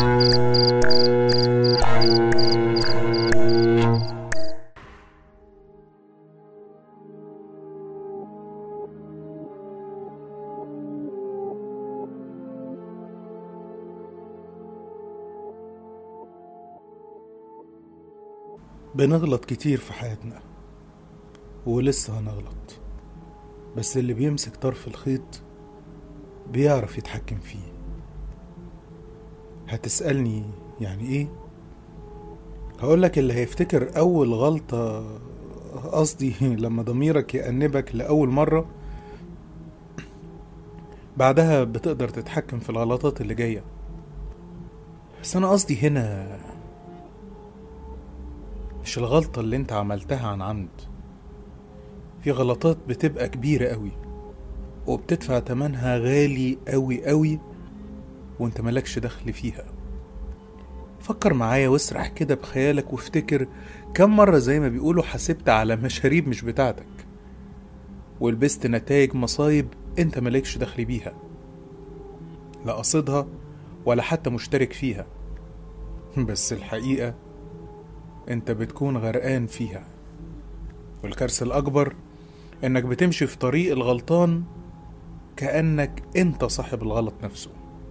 بنغلط كتير في حياتنا ولسه هنغلط بس اللي بيمسك طرف الخيط بيعرف يتحكم فيه هتسألني يعني ايه هقولك اللي هيفتكر اول غلطة قصدي لما ضميرك يأنبك لأول مرة بعدها بتقدر تتحكم في الغلطات اللي جاية بس أنا قصدي هنا مش الغلطة اللي انت عملتها عن عمد في غلطات بتبقى كبيرة قوي وبتدفع تمنها غالي قوي قوي وانت ملكش دخل فيها فكر معايا واسرح كده بخيالك وافتكر كم مرة زي ما بيقولوا حاسبت على مشاريب مش بتاعتك ولبست نتائج مصايب انت ملكش دخل بيها لا قصدها ولا حتى مشترك فيها بس الحقيقة انت بتكون غرقان فيها والكارثة الأكبر إنك بتمشي في طريق الغلطان كأنك أنت صاحب الغلط نفسه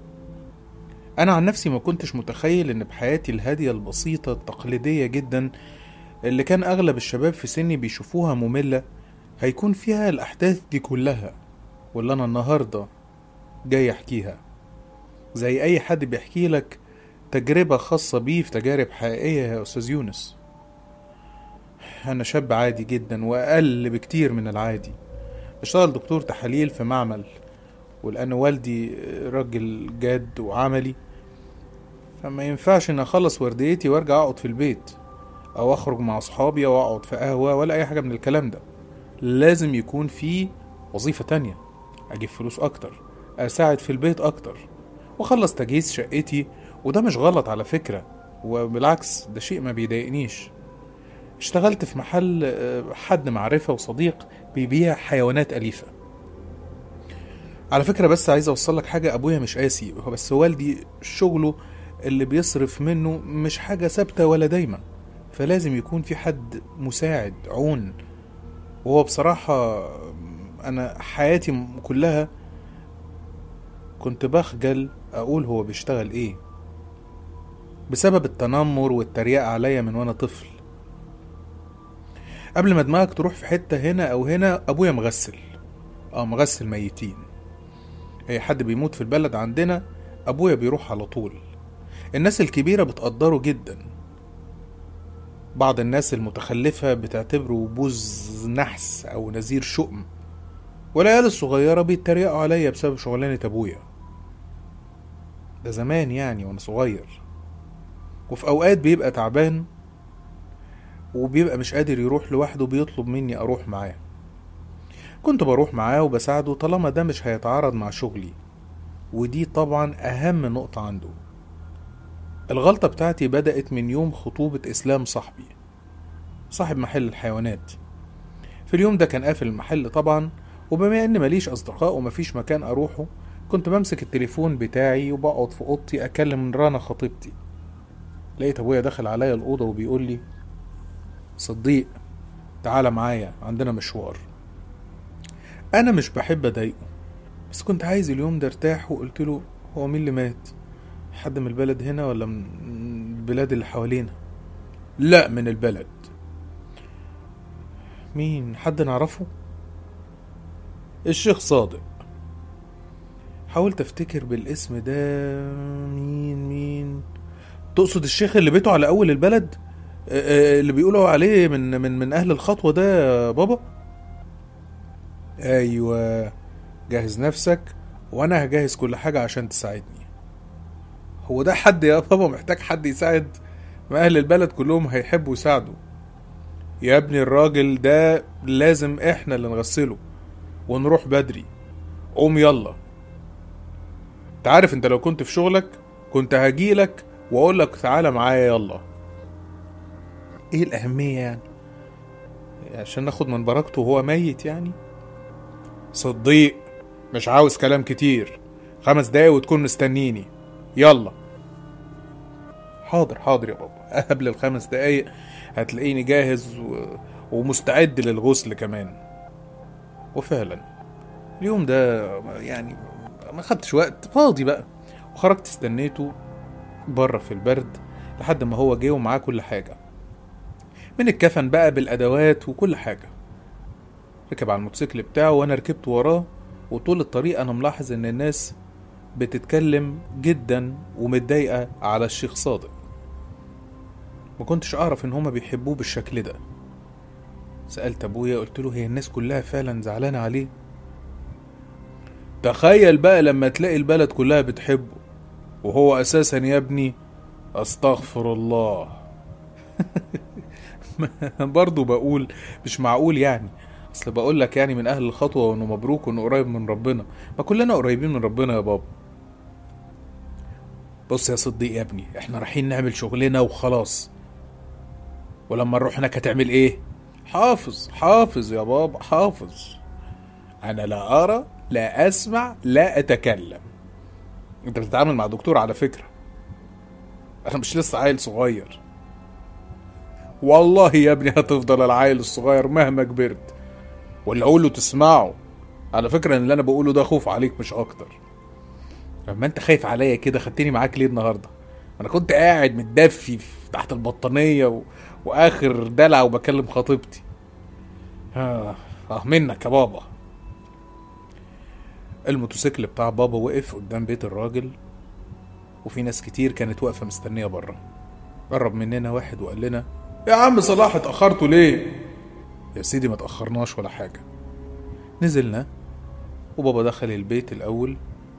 أنا عن نفسي ما كنتش متخيل إن بحياتي الهادية البسيطة التقليدية جدا اللي كان أغلب الشباب في سني بيشوفوها مملة هيكون فيها الأحداث دي كلها واللي أنا النهاردة جاي أحكيها زي أي حد بيحكي لك تجربة خاصة بيه في تجارب حقيقية يا أستاذ يونس أنا شاب عادي جدا وأقل بكتير من العادي بشتغل دكتور تحاليل في معمل ولأن والدي راجل جاد وعملي فما ينفعش إن أخلص ورديتي وأرجع أقعد في البيت أو أخرج مع أصحابي أو أقعد في قهوة ولا أي حاجة من الكلام ده لازم يكون في وظيفة تانية أجيب فلوس أكتر أساعد في البيت أكتر وأخلص تجهيز شقتي وده مش غلط على فكرة وبالعكس ده شيء ما بيضايقنيش اشتغلت في محل آه، حد معرفة وصديق بيبيع حيوانات أليفة على فكرة بس عايز أوصل لك حاجة أبويا مش قاسي هو بس والدي شغله اللي بيصرف منه مش حاجة ثابتة ولا دايما فلازم يكون في حد مساعد عون وهو بصراحة أنا حياتي كلها كنت بخجل أقول هو بيشتغل إيه بسبب التنمر والتريقة عليا من وأنا طفل قبل ما دماغك تروح في حتة هنا أو هنا أبويا مغسل اه مغسل ميتين أي حد بيموت في البلد عندنا أبويا بيروح على طول الناس الكبيرة بتقدره جدا بعض الناس المتخلفة بتعتبره بوز نحس أو نذير شؤم والعيال الصغيرة بيتريقوا عليا بسبب شغلانة أبويا ده زمان يعني وأنا صغير وفي أوقات بيبقى تعبان وبيبقى مش قادر يروح لوحده بيطلب مني أروح معاه كنت بروح معاه وبساعده طالما ده مش هيتعارض مع شغلي ودي طبعا أهم نقطة عنده الغلطة بتاعتي بدأت من يوم خطوبة إسلام صاحبي صاحب محل الحيوانات في اليوم ده كان قافل المحل طبعا وبما ان ماليش اصدقاء ومفيش مكان اروحه كنت بمسك التليفون بتاعي وبقعد في اوضتي اكلم رانا خطيبتي لقيت ابويا دخل عليا الاوضه وبيقول لي صديق تعالى معايا عندنا مشوار انا مش بحب اضايقه بس كنت عايز اليوم ده ارتاح وقلت له هو مين اللي مات حد من البلد هنا ولا من البلاد اللي حوالينا لا من البلد مين حد نعرفه الشيخ صادق حاولت افتكر بالاسم ده مين مين تقصد الشيخ اللي بيته على اول البلد آه، آه، اللي بيقولوا عليه من من من اهل الخطوه ده يا بابا ايوه جهز نفسك وانا هجهز كل حاجه عشان تساعدني هو ده حد يا بابا محتاج حد يساعد ما اهل البلد كلهم هيحبوا يساعدوا يا ابني الراجل ده لازم احنا اللي نغسله ونروح بدري قوم يلا انت عارف انت لو كنت في شغلك كنت هجيلك واقول لك تعالى معايا يلا ايه الاهميه يعني عشان ناخد من بركته وهو ميت يعني صديق مش عاوز كلام كتير خمس دقايق وتكون مستنيني يلا حاضر حاضر يا بابا قبل الخمس دقايق هتلاقيني جاهز و... ومستعد للغسل كمان وفعلا اليوم ده يعني ما خدتش وقت فاضي بقى وخرجت استنيته بره في البرد لحد ما هو جه ومعاه كل حاجة من الكفن بقى بالأدوات وكل حاجة ركب على الموتوسيكل بتاعه وأنا ركبت وراه وطول الطريق أنا ملاحظ إن الناس بتتكلم جدا ومتضايقة على الشيخ صادق ما كنتش أعرف إن هما بيحبوه بالشكل ده سألت أبويا قلت له هي الناس كلها فعلا زعلانة عليه تخيل بقى لما تلاقي البلد كلها بتحبه وهو أساسا يا ابني أستغفر الله برضه بقول مش معقول يعني اصل بقول لك يعني من اهل الخطوه وانه مبروك وانه قريب من ربنا ما كلنا قريبين من ربنا يا بابا بص يا صديق يا ابني احنا رايحين نعمل شغلنا وخلاص ولما نروح هناك هتعمل ايه حافظ حافظ يا بابا حافظ انا لا ارى لا اسمع لا اتكلم انت بتتعامل مع دكتور على فكره انا مش لسه عيل صغير والله يا ابني هتفضل العيل الصغير مهما كبرت واللي اقوله تسمعه على فكره ان اللي انا بقوله ده خوف عليك مش اكتر لما انت خايف عليا كده خدتني معاك ليه النهارده انا كنت قاعد متدفي في- تحت البطانيه و... واخر دلع وبكلم خطيبتي اه اه منك يا بابا الموتوسيكل بتاع بابا وقف قدام بيت الراجل وفي ناس كتير كانت واقفه مستنيه بره قرب مننا واحد وقال لنا يا عم صلاح اتاخرتوا ليه يا سيدي ما تاخرناش ولا حاجه نزلنا وبابا دخل البيت الاول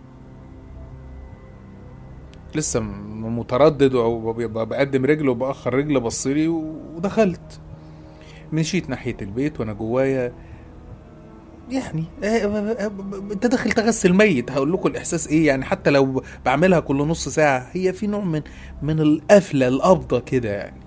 لسه م- متردد او ب- ب- بقدم رجل وباخر رجل بصلي ودخلت مشيت ناحيه البيت وانا جوايا يعني آه، آه، آه، انت داخل تغسل ميت هقول لكم الاحساس ايه يعني حتى لو بعملها كل نص ساعه هي في نوع من من القفله القبضه كده يعني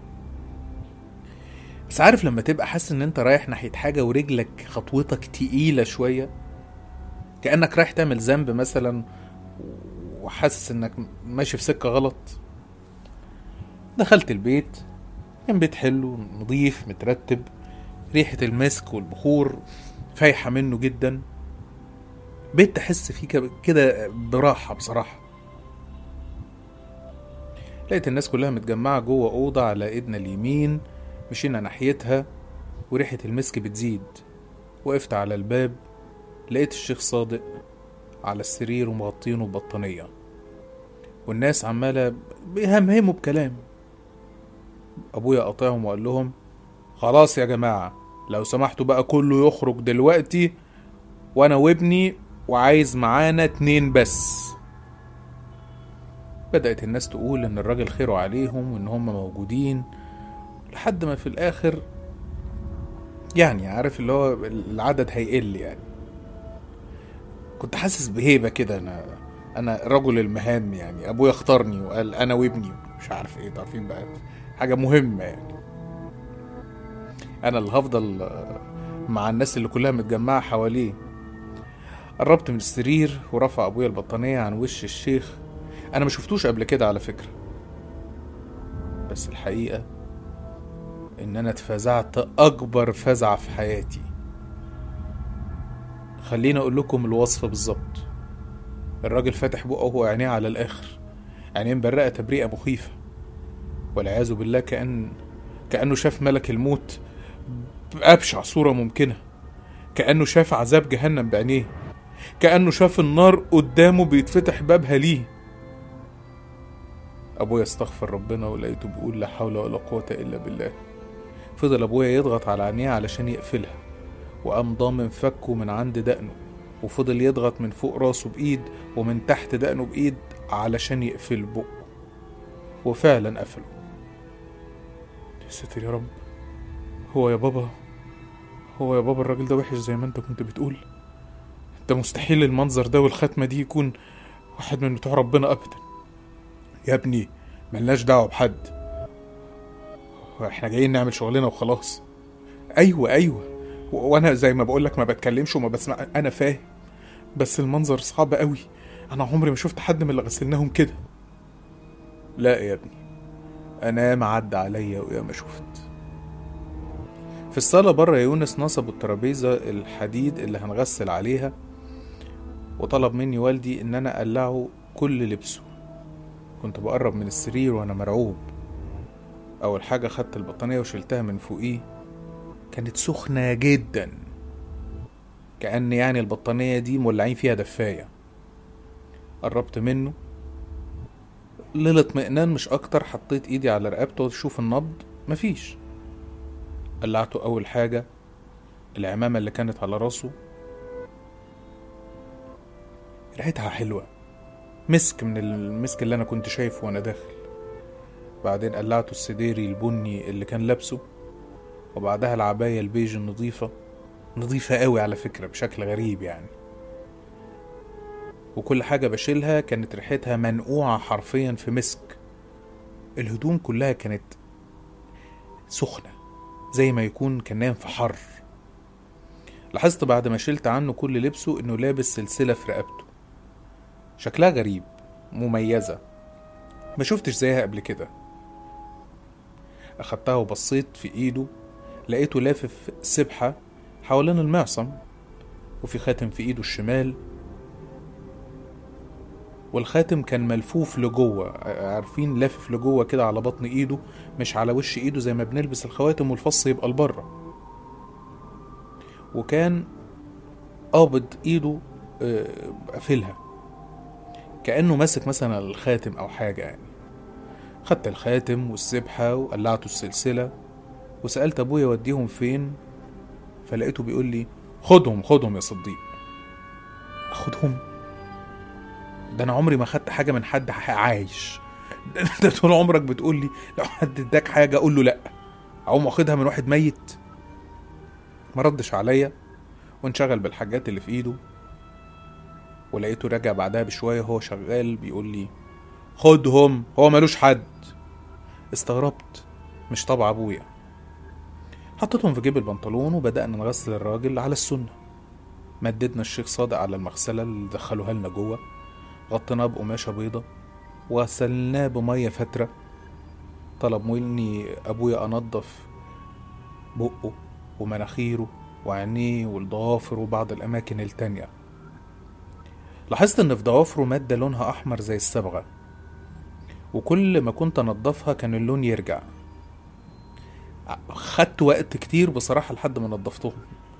بس عارف لما تبقى حاسس ان انت رايح ناحيه حاجه ورجلك خطوتك تقيله شويه كانك رايح تعمل ذنب مثلا وحاسس انك ماشي في سكه غلط دخلت البيت كان بيت حلو نظيف مترتب ريحة المسك والبخور فايحة منه جدا بيت تحس فيه كده- كده براحة بصراحة لقيت الناس كلها متجمعة جوه أوضة على إيدنا اليمين مشينا ناحيتها وريحة المسك بتزيد وقفت على الباب لقيت الشيخ صادق على السرير ومغطينه ببطانية والناس عمالة بيهمهموا بكلام أبويا قاطعهم وقال لهم خلاص يا جماعة لو سمحتوا بقى كله يخرج دلوقتي وأنا وابني وعايز معانا اتنين بس بدأت الناس تقول إن الراجل خيره عليهم وإن هم موجودين لحد ما في الآخر يعني عارف اللي هو العدد هيقل يعني كنت حاسس بهيبة كده أنا أنا رجل المهام يعني أبويا اختارني وقال أنا وابني مش عارف إيه عارفين بقى حاجة مهمة يعني أنا اللي هفضل آه، مع الناس اللي كلها متجمعة حواليه قربت من السرير ورفع أبويا البطانية عن وش الشيخ أنا ما شفتوش قبل كده على فكرة بس الحقيقة إن أنا اتفزعت أكبر فزعة في حياتي خليني أقول لكم الوصف بالظبط الراجل فاتح بقه وعينيه على الآخر عينيه مبرقة تبريئة مخيفة والعياذ بالله كأن كأنه شاف ملك الموت بأبشع صورة ممكنة كأنه شاف عذاب جهنم بعينيه كأنه شاف النار قدامه بيتفتح بابها ليه أبويا استغفر ربنا ولقيته بيقول لا حول ولا قوة إلا بالله فضل أبويا يضغط على عينيه علشان يقفلها وقام ضامن فكه من عند دقنه وفضل يضغط من فوق راسه بإيد ومن تحت دقنه بإيد علشان يقفل بقه وفعلا قفله يا ساتر يا رب هو يا بابا هو يا بابا الراجل ده وحش زي ما انت كنت بتقول انت مستحيل المنظر ده والختمة دي يكون واحد من بتوع ربنا ابدا يا ابني ملناش دعوة بحد احنا جايين نعمل شغلنا وخلاص ايوه ايوه و- وانا زي ما بقولك ما بتكلمش وما بسمع انا فاهم بس المنظر صعب قوي انا عمري ما شفت حد من اللي غسلناهم كده لا يا ابني انام عدى عليا ويا ما شفت في الصالة بره يونس نصبوا الترابيزة الحديد اللي هنغسل عليها وطلب مني والدي ان انا اقلعه كل لبسه كنت بقرب من السرير وانا مرعوب اول حاجة خدت البطانية وشلتها من فوقيه كانت سخنة جدا كأن يعني البطانية دي مولعين فيها دفاية قربت منه للاطمئنان مش اكتر حطيت ايدي على رقبته واشوف النبض مفيش قلعته اول حاجة العمامة اللي كانت على راسه ريحتها حلوة مسك من المسك اللي انا كنت شايفه وانا داخل بعدين قلعته السديري البني اللي كان لابسه وبعدها العباية البيج النظيفة نظيفة قوي على فكرة بشكل غريب يعني وكل حاجة بشيلها كانت ريحتها منقوعة حرفيا في مسك الهدوم كلها كانت سخنة زي ما يكون كان نايم في حر لاحظت بعد ما شلت عنه كل لبسه انه لابس سلسلة في رقبته شكلها غريب مميزة ما شفتش زيها قبل كده أخدتها وبصيت في إيده لقيته لافف سبحة حوالين المعصم وفي خاتم في إيده الشمال والخاتم كان ملفوف لجوه عارفين لافف لجوه كده على بطن ايده مش على وش ايده زي ما بنلبس الخواتم والفص يبقى لبره وكان قابض ايده آه، قافلها كأنه ماسك مثلا الخاتم أو حاجة يعني خدت الخاتم والسبحة وقلعته السلسلة وسألت أبويا وديهم فين فلقيته بيقول لي خدهم خدهم يا صديق أخدهم ده أنا عمري ما خدت حاجة من حد ح- عايش ده ده طول عمرك بتقول لي لو حد اداك حاجة أقول له لأ أقوم واخدها من واحد ميت ما ردش عليا وانشغل بالحاجات اللي في ايده ولقيته راجع بعدها بشوية هو شغال بيقول لي خدهم هو ملوش حد استغربت مش طبع ابويا حطيتهم في جيب البنطلون وبدأنا نغسل الراجل على السنة مددنا الشيخ صادق على المغسلة اللي دخلوها لنا جوه غطيناه بقماشة بيضة وغسلناه بمية فترة طلب مني أبويا أنضف بقه ومناخيره وعينيه والضوافر وبعض الأماكن التانية لاحظت إن في ضوافره مادة لونها أحمر زي الصبغة وكل ما كنت أنضفها كان اللون يرجع خدت وقت كتير بصراحة لحد ما نضفتهم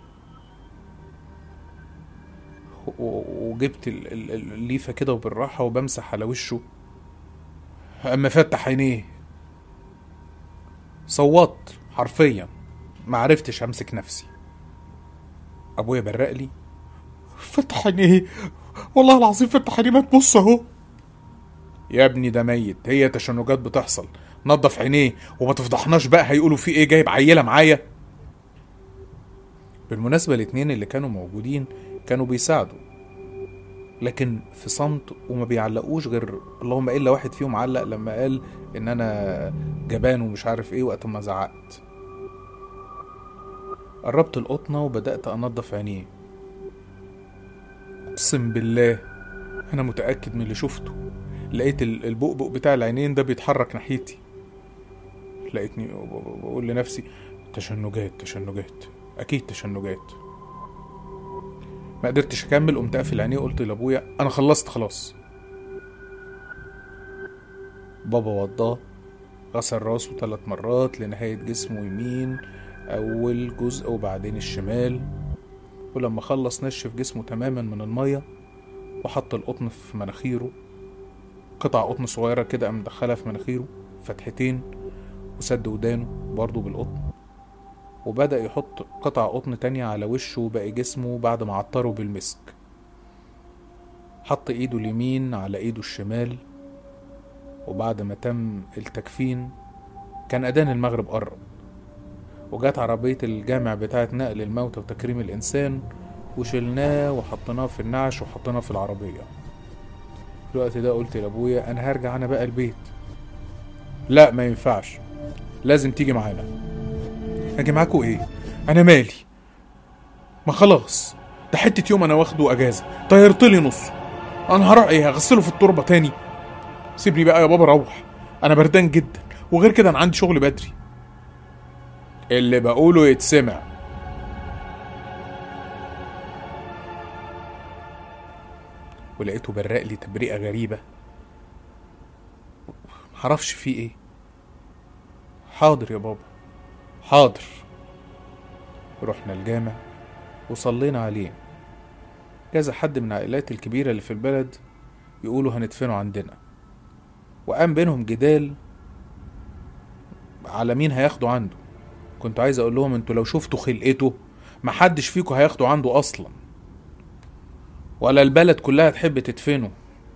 و- وجبت ال- ال- ال- الليفة كده وبالراحة وبمسح على وشه أما فتح عينيه صوت حرفيا ما عرفتش امسك نفسي ابويا برق لي فتح عينيه والله العظيم فتح عينيه ما تبص اهو يا ابني ده ميت هي تشنجات بتحصل نضف عينيه وما تفضحناش بقى هيقولوا في ايه جايب عيله معايا بالمناسبه الاتنين اللي كانوا موجودين كانوا بيساعدوا لكن في صمت وما بيعلقوش غير اللهم الا واحد فيهم علق لما قال ان انا جبان ومش عارف ايه وقت ما زعقت قربت القطنة وبدأت أنضف عينيه أقسم بالله أنا متأكد من اللي شفته لقيت ال- البؤبؤ بتاع العينين ده بيتحرك ناحيتي لقيتني ب- ب- بقول لنفسي تشنجات تشنجات أكيد تشنجات ما قدرتش أكمل قمت قافل عينيه وقلت لأبويا أنا خلصت خلاص بابا وضاه غسل راسه ثلاث مرات لنهاية جسمه يمين أول جزء وبعدين الشمال ولما خلص نشف جسمه تماما من المية وحط القطن في مناخيره قطع قطن صغيرة كده قام مدخلها في مناخيره فتحتين وسد ودانه برضه بالقطن وبدأ يحط قطع قطن تانية على وشه وباقي جسمه بعد ما عطره بالمسك حط ايده اليمين على ايده الشمال وبعد ما تم التكفين كان أذان المغرب قرب وجات عربية الجامع بتاعة نقل الموتى وتكريم الإنسان وشلناه وحطيناه في النعش وحطيناه في العربية في الوقت ده قلت لأبويا أنا هرجع أنا بقى البيت لا ما ينفعش لازم تيجي معانا أجي معاكوا إيه أنا مالي ما خلاص ده حتة يوم أنا واخده أجازة طيرت لي نصه أنا هروح إيه هغسله في التربة تاني سيبني بقى يا بابا روح أنا بردان جدا وغير كده انا عندي شغل بدري اللي بقوله يتسمع ولقيته برق لي تبريئة غريبة معرفش فيه ايه حاضر يا بابا حاضر رحنا الجامع وصلينا عليه كذا حد من العائلات الكبيرة اللي في البلد يقولوا هندفنه عندنا وقام بينهم جدال على مين هياخده عنده كنت عايز اقول لهم انتوا لو شفتوا خلقته محدش فيكم هياخده عنده اصلا ولا البلد كلها تحب تدفنه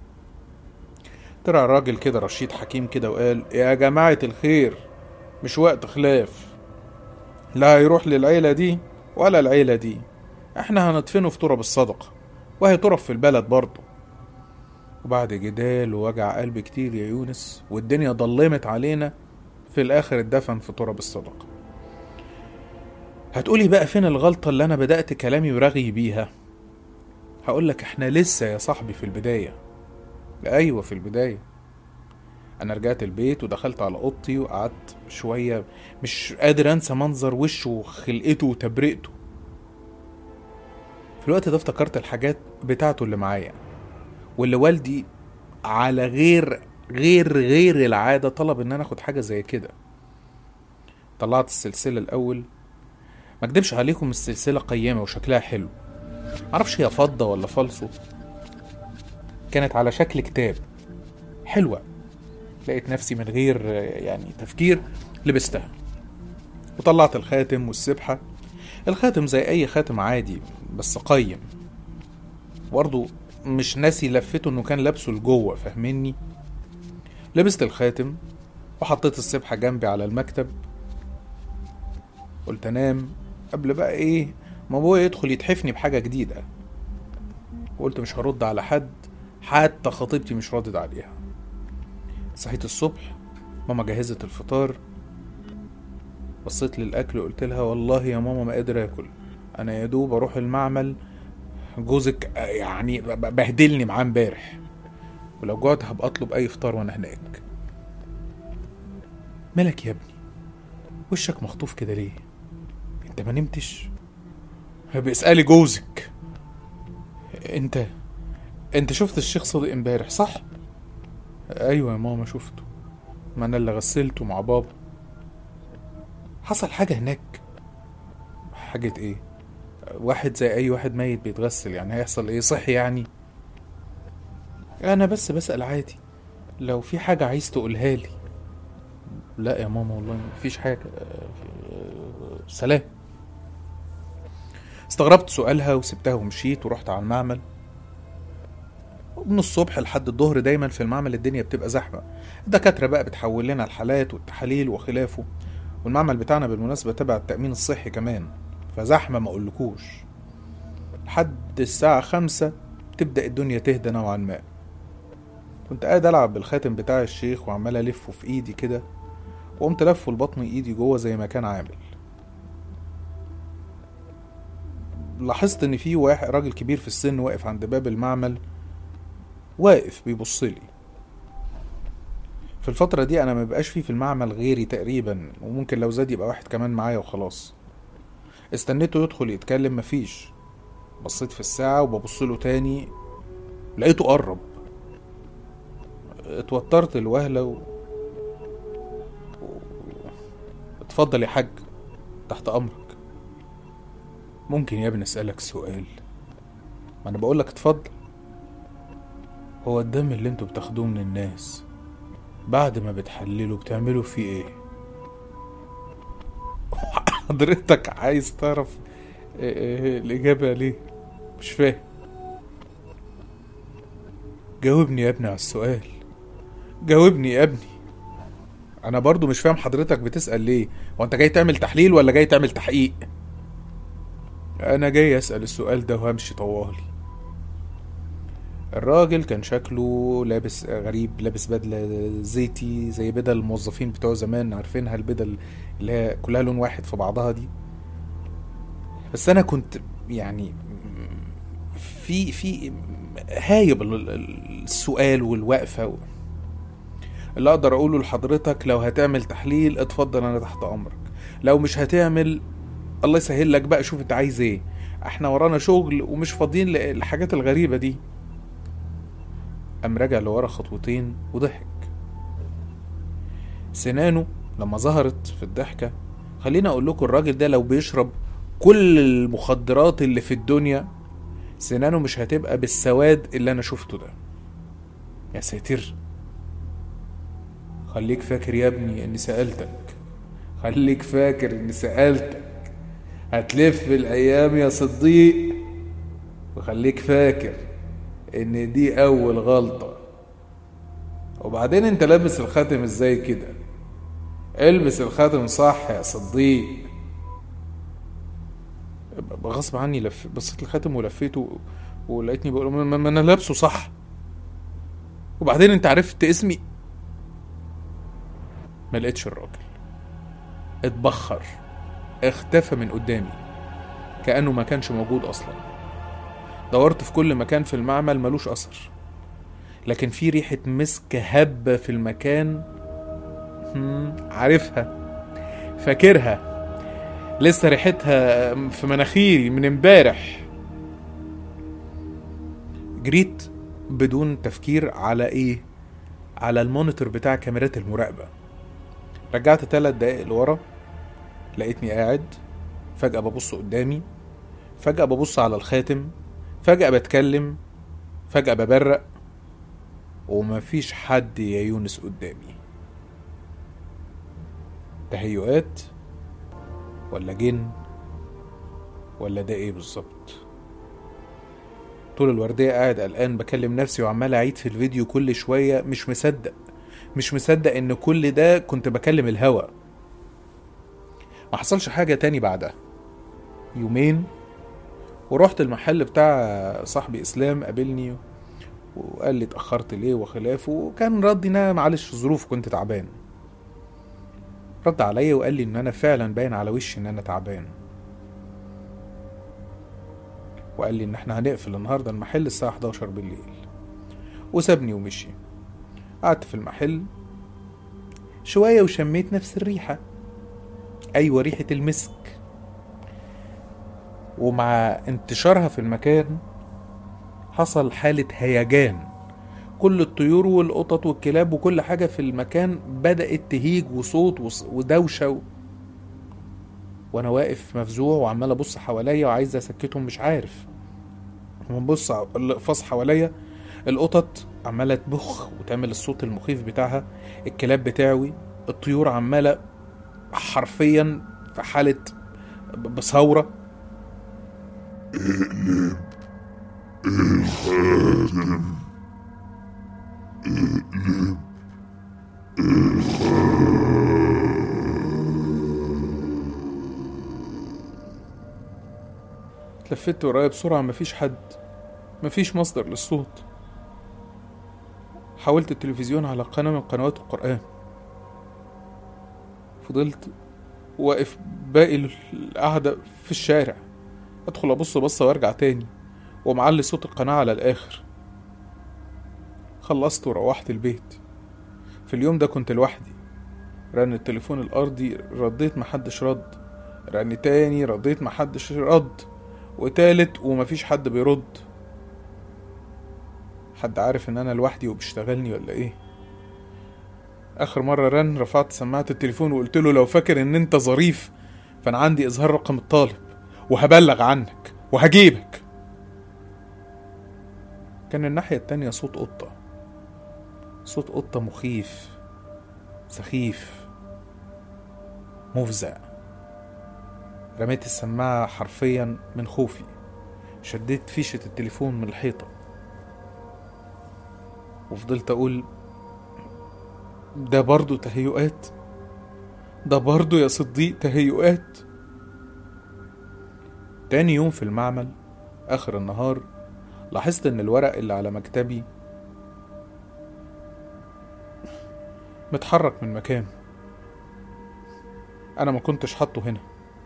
طلع الراجل كده رشيد حكيم كده وقال يا جماعة الخير مش وقت خلاف لا هيروح للعيلة دي ولا العيلة دي احنا هندفنه في تراب الصدقة وهي تراب في البلد برضه وبعد جدال ووجع قلب كتير يا يونس والدنيا ضلمت علينا في الاخر اتدفن في تراب الصدقة هتقولي بقى فين الغلطة اللي انا بدأت كلامي ورغي بيها هقولك احنا لسه يا صاحبي في البداية ايوه في البداية انا رجعت البيت ودخلت على اوضتي وقعدت شوية مش قادر انسى منظر وشه وخلقته وتبرئته في الوقت ده افتكرت الحاجات بتاعته اللي معايا واللي والدي على غير غير غير العادة طلب ان انا اخد حاجة زي كده طلعت السلسلة الاول ما اكدبش عليكم السلسلة قيمة وشكلها حلو معرفش هي فضة ولا فالصو كانت على شكل كتاب حلوة لقيت نفسي من غير يعني تفكير لبستها وطلعت الخاتم والسبحة الخاتم زي أي خاتم عادي بس قيم برضه مش ناسي لفته انه كان لابسه لجوه فاهمني لبست الخاتم وحطيت السبحة جنبي على المكتب قلت انام قبل بقى ايه ما ابويا يدخل يتحفني بحاجة جديدة وقلت مش هرد على حد حتى خطيبتي مش ردت عليها صحيت الصبح ماما جهزت الفطار بصيت للاكل وقلت لها والله يا ماما ما قادر اكل انا يا دوب اروح المعمل جوزك يعني بهدلني معاه امبارح ولو جوعت هبقى اطلب اي فطار وانا هناك مالك يا ابني وشك مخطوف كده ليه انت ما نمتش بيسألي جوزك انت انت شفت الشيخ صديق امبارح صح ايوه يا ماما شفته ما انا اللي غسلته مع بابا حصل حاجة هناك حاجة ايه واحد زي اي واحد ميت بيتغسل يعني هيحصل ايه صحي يعني انا بس بسأل عادي لو في حاجة عايز تقولها لي لا يا ماما والله مفيش حاجة سلام استغربت سؤالها وسبتها ومشيت ورحت على المعمل من الصبح لحد الظهر دايما في المعمل الدنيا بتبقى زحمة الدكاترة بقى بتحول لنا الحالات والتحاليل وخلافه والمعمل بتاعنا بالمناسبة تبع التأمين الصحي كمان فزحمة ما أقولكوش لحد الساعة خمسة تبدأ الدنيا تهدى نوعا ما كنت قاعد ألعب بالخاتم بتاع الشيخ وعمال ألفه في إيدي كده وقمت لفه لبطن إيدي جوه زي ما كان عامل لاحظت إن في واحد راجل كبير في السن واقف عند باب المعمل واقف بيبصلي في الفترة دي أنا مبقاش فيه في المعمل غيري تقريبا وممكن لو زاد يبقى واحد كمان معايا وخلاص استنيته يدخل يتكلم مفيش بصيت في الساعة وببصله تاني لقيته قرب اتوترت الوهلة و... اتفضل يا حاج تحت أمرك ممكن يا ابني أسألك سؤال ما أنا بقولك اتفضل هو الدم اللي انتوا بتاخدوه من الناس بعد ما بتحللوا بتعملوا فيه ايه حضرتك عايز تعرف إيه إيه الإجابة ليه مش فاهم جاوبني يا ابني على السؤال جاوبني يا ابني انا برضو مش فاهم حضرتك بتسأل ليه هو انت جاي تعمل تحليل ولا جاي تعمل تحقيق انا جاي اسأل السؤال ده وهمشي طوالي الراجل كان شكله لابس غريب لابس بدلة زيتي زي بدل الموظفين بتوع زمان عارفينها البدل اللي هي كلها لون واحد في بعضها دي بس انا كنت يعني في في هايب السؤال والوقفة اللي اقدر اقوله لحضرتك لو هتعمل تحليل اتفضل انا تحت امرك لو مش هتعمل الله يسهل لك بقى شوف انت عايز ايه احنا ورانا شغل ومش فاضيين للحاجات الغريبة دي قام رجع لورا خطوتين وضحك سنانه لما ظهرت في الضحكة خليني اقول لكم الراجل ده لو بيشرب كل المخدرات اللي في الدنيا سنانه مش هتبقى بالسواد اللي انا شفته ده يا ساتر خليك فاكر يا ابني اني سألتك خليك فاكر اني سألتك هتلف الايام يا صديق وخليك فاكر ان دي اول غلطة وبعدين انت لابس الخاتم ازاي كده البس الخاتم صح يا صديق غصب عني لف بصيت الخاتم ولفيته ولقيتني بقول ما ما انا لابسه صح وبعدين انت عرفت اسمي ما لقيتش الراجل اتبخر اختفى من قدامي كأنه ما كانش موجود أصلا دورت في كل مكان في المعمل ملوش أثر لكن في ريحة مسك هبة في المكان هم، عارفها فاكرها لسه ريحتها في مناخيري من امبارح جريت بدون تفكير على ايه على المونيتور بتاع كاميرات المراقبة رجعت تلات دقايق لورا لقيتني قاعد فجأة ببص قدامي فجأة ببص على الخاتم فجأة بتكلم فجأة ببرق ومفيش حد يا يونس قدامي تهيؤات ولا جن ولا ده ايه بالظبط طول الوردية قاعد قلقان بكلم نفسي وعمال اعيد في الفيديو كل شوية مش مصدق مش مصدق ان كل ده كنت بكلم الهوا ما حصلش حاجة تاني بعدها يومين ورحت المحل بتاع صاحبي اسلام قابلني وقال لي اتأخرت ليه وخلافه وكان ردي ان انا معلش ظروف كنت تعبان رد عليا وقال لي ان انا فعلا باين على وشي ان انا تعبان وقال لي ان احنا هنقفل النهارده المحل الساعة 11 بالليل وسابني ومشي قعدت في المحل شوية وشميت نفس الريحة أيوة ريحة المسك ومع انتشارها في المكان حصل حالة هيجان كل الطيور والقطط والكلاب وكل حاجة في المكان بدأت تهيج وصوت وص- ودوشة و... وأنا واقف مفزوع وعمال أبص حواليا وعايز أسكتهم مش عارف ببص على الأقفاص حواليا القطط عمالة تبخ وتعمل الصوت المخيف بتاعها الكلاب بتاعوي الطيور عمالة حرفيا في حالة ب- بثورة اتلفت ورايا بسرعة مفيش حد مفيش مصدر للصوت حاولت التلفزيون على قناة من قنوات القرآن فضلت واقف باقي القعدة في الشارع ادخل ابص بصة وارجع تاني ومعلي صوت القناة على الاخر خلصت وروحت البيت في اليوم ده كنت لوحدي رن التليفون الارضي رديت محدش رد رن تاني رديت محدش رد وتالت ومفيش حد بيرد حد عارف ان انا لوحدي وبيشتغلني ولا ايه اخر مرة رن رفعت سماعة التليفون وقلت له لو فاكر ان انت ظريف فانا عندي اظهار رقم الطالب وهبلغ عنك وهجيبك كان الناحية التانية صوت قطة صوت قطة مخيف سخيف مفزع رميت السماعة حرفيا من خوفي شديت فيشة التليفون من الحيطة وفضلت أقول ده برضو تهيؤات ده برضو يا صديق تهيؤات تاني يوم في المعمل آخر النهار لاحظت إن الورق اللي على مكتبي متحرك من مكانه أنا ما كنتش حاطه هنا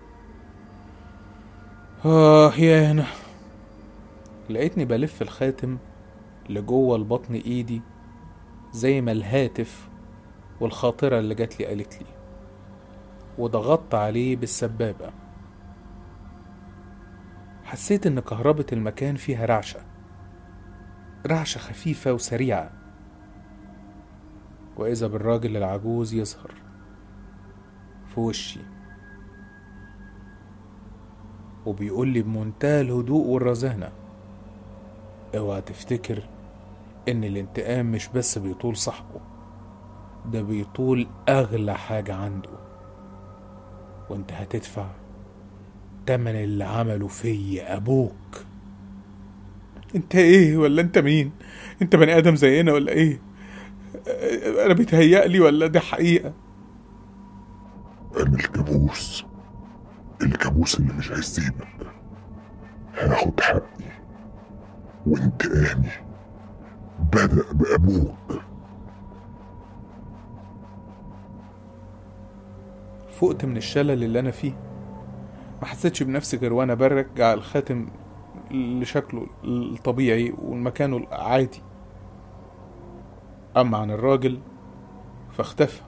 آه يا هنا لقيتني بلف الخاتم لجوه البطن ايدي زي ما الهاتف والخاطرة اللي جات لي قالت لي وضغطت عليه بالسبابة حسيت إن كهربة المكان فيها رعشة رعشة خفيفة وسريعة وإذا بالراجل العجوز يظهر في وشي وبيقول لي بمنتهى الهدوء والرزانة اوعى تفتكر ان الانتقام مش بس بيطول صاحبه ده بيطول اغلى حاجة عنده وانت هتدفع تمن اللي عمله فيا ابوك انت ايه ولا انت مين انت بني ادم زينا ولا ايه انا بيتهيألي ولا ده حقيقة أنا الكابوس الكابوس اللي مش هيسيبك هاخد حقي وانتقامي بدأ بأبوك فقت من الشلل اللي انا فيه ما حسيتش بنفسي غير وانا برجع الخاتم لشكله الطبيعي ومكانه العادي اما عن الراجل فاختفى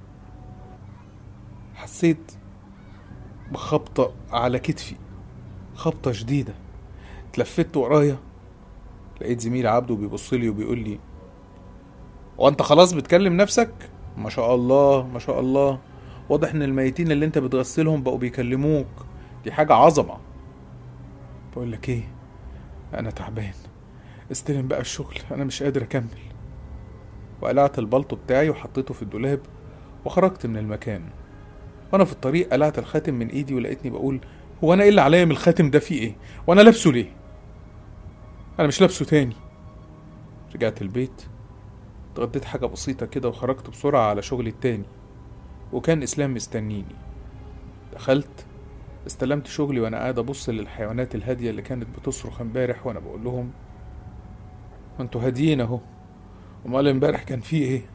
حسيت بخبطة على كتفي خبطة شديدة اتلفت ورايا لقيت زميلي عبده بيبص لي وبيقول لي وانت خلاص بتكلم نفسك ما شاء الله ما شاء الله واضح ان الميتين اللي انت بتغسلهم بقوا بيكلموك دي حاجة عظمة بقول لك ايه انا تعبان استلم بقى الشغل انا مش قادر اكمل وقلعت البلطو بتاعي وحطيته في الدولاب وخرجت من المكان وانا في الطريق قلعت الخاتم من ايدي ولقيتني بقول هو انا ايه اللي عليا من الخاتم ده فيه ايه وانا لابسه ليه انا مش لابسه تاني رجعت البيت اتغديت حاجة بسيطة كده وخرجت بسرعة على شغلي التاني وكان إسلام مستنيني دخلت استلمت شغلي وأنا قاعد أبص للحيوانات الهادية اللي كانت بتصرخ امبارح وأنا بقول لهم ما انتوا هاديين أهو أمال امبارح كان فيه إيه؟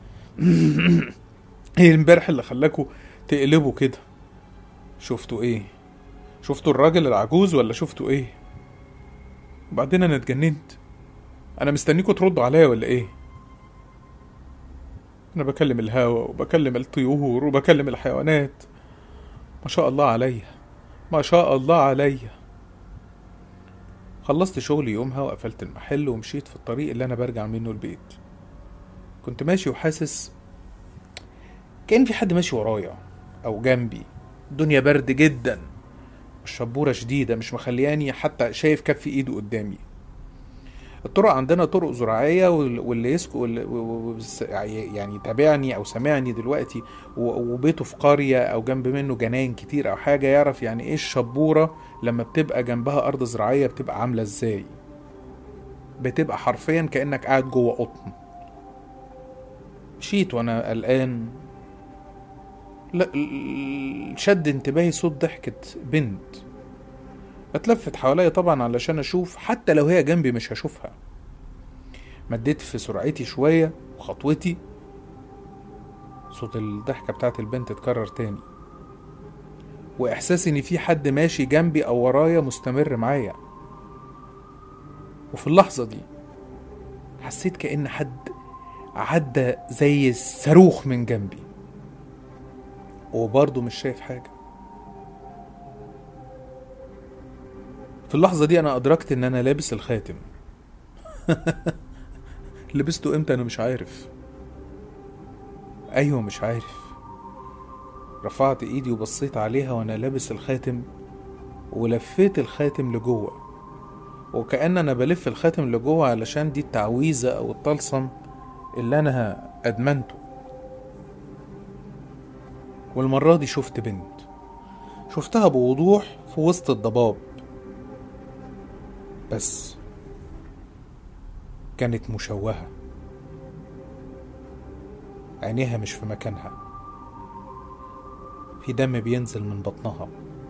إيه امبارح اللي خلاكوا تقلبوا كده؟ شفتوا إيه؟ شفتوا الراجل العجوز ولا شفتوا إيه؟ وبعدين أنا اتجننت أنا مستنيكوا تردوا عليا ولا إيه؟ أنا بكلم الهوا وبكلم الطيور وبكلم الحيوانات ما شاء الله عليا ما شاء الله عليا خلصت شغلي يومها وقفلت المحل ومشيت في الطريق اللي أنا برجع منه البيت كنت ماشي وحاسس كأن في حد ماشي ورايا أو جنبي الدنيا برد جدا الشبورة شديدة مش مخلياني حتى شايف كف إيده قدامي الطرق عندنا طرق زراعية وال- واللي يسكو واللي و- و- بس- يعني تابعني أو سمعني دلوقتي و- وبيته في قرية أو جنب منه جناين كتير أو حاجة يعرف يعني إيه الشبورة لما بتبقى جنبها أرض زراعية بتبقى عاملة إزاي بتبقى حرفيا كأنك قاعد جوه قطن مشيت وأنا قلقان لا ال- شد انتباهي صوت ضحكة بنت اتلفت حواليا طبعا علشان اشوف حتى لو هي جنبي مش هشوفها مديت في سرعتي شوية وخطوتي صوت الضحكة بتاعت البنت اتكرر تاني وإحساسي إن في حد ماشي جنبي أو ورايا مستمر معايا وفي اللحظة دي حسيت كأن حد عدى زي الصاروخ من جنبي وبرضه مش شايف حاجة في اللحظة دي أنا أدركت إن أنا لابس الخاتم لبسته إمتى أنا مش عارف أيوة مش عارف رفعت إيدي وبصيت عليها وأنا لابس الخاتم ولفيت الخاتم لجوه وكأن أنا بلف الخاتم لجوه علشان دي التعويذة أو الطلسم اللي أنا أدمنته والمرة دي شفت بنت شفتها بوضوح في وسط الضباب بس كانت مشوهة عينيها مش في مكانها في دم بينزل من بطنها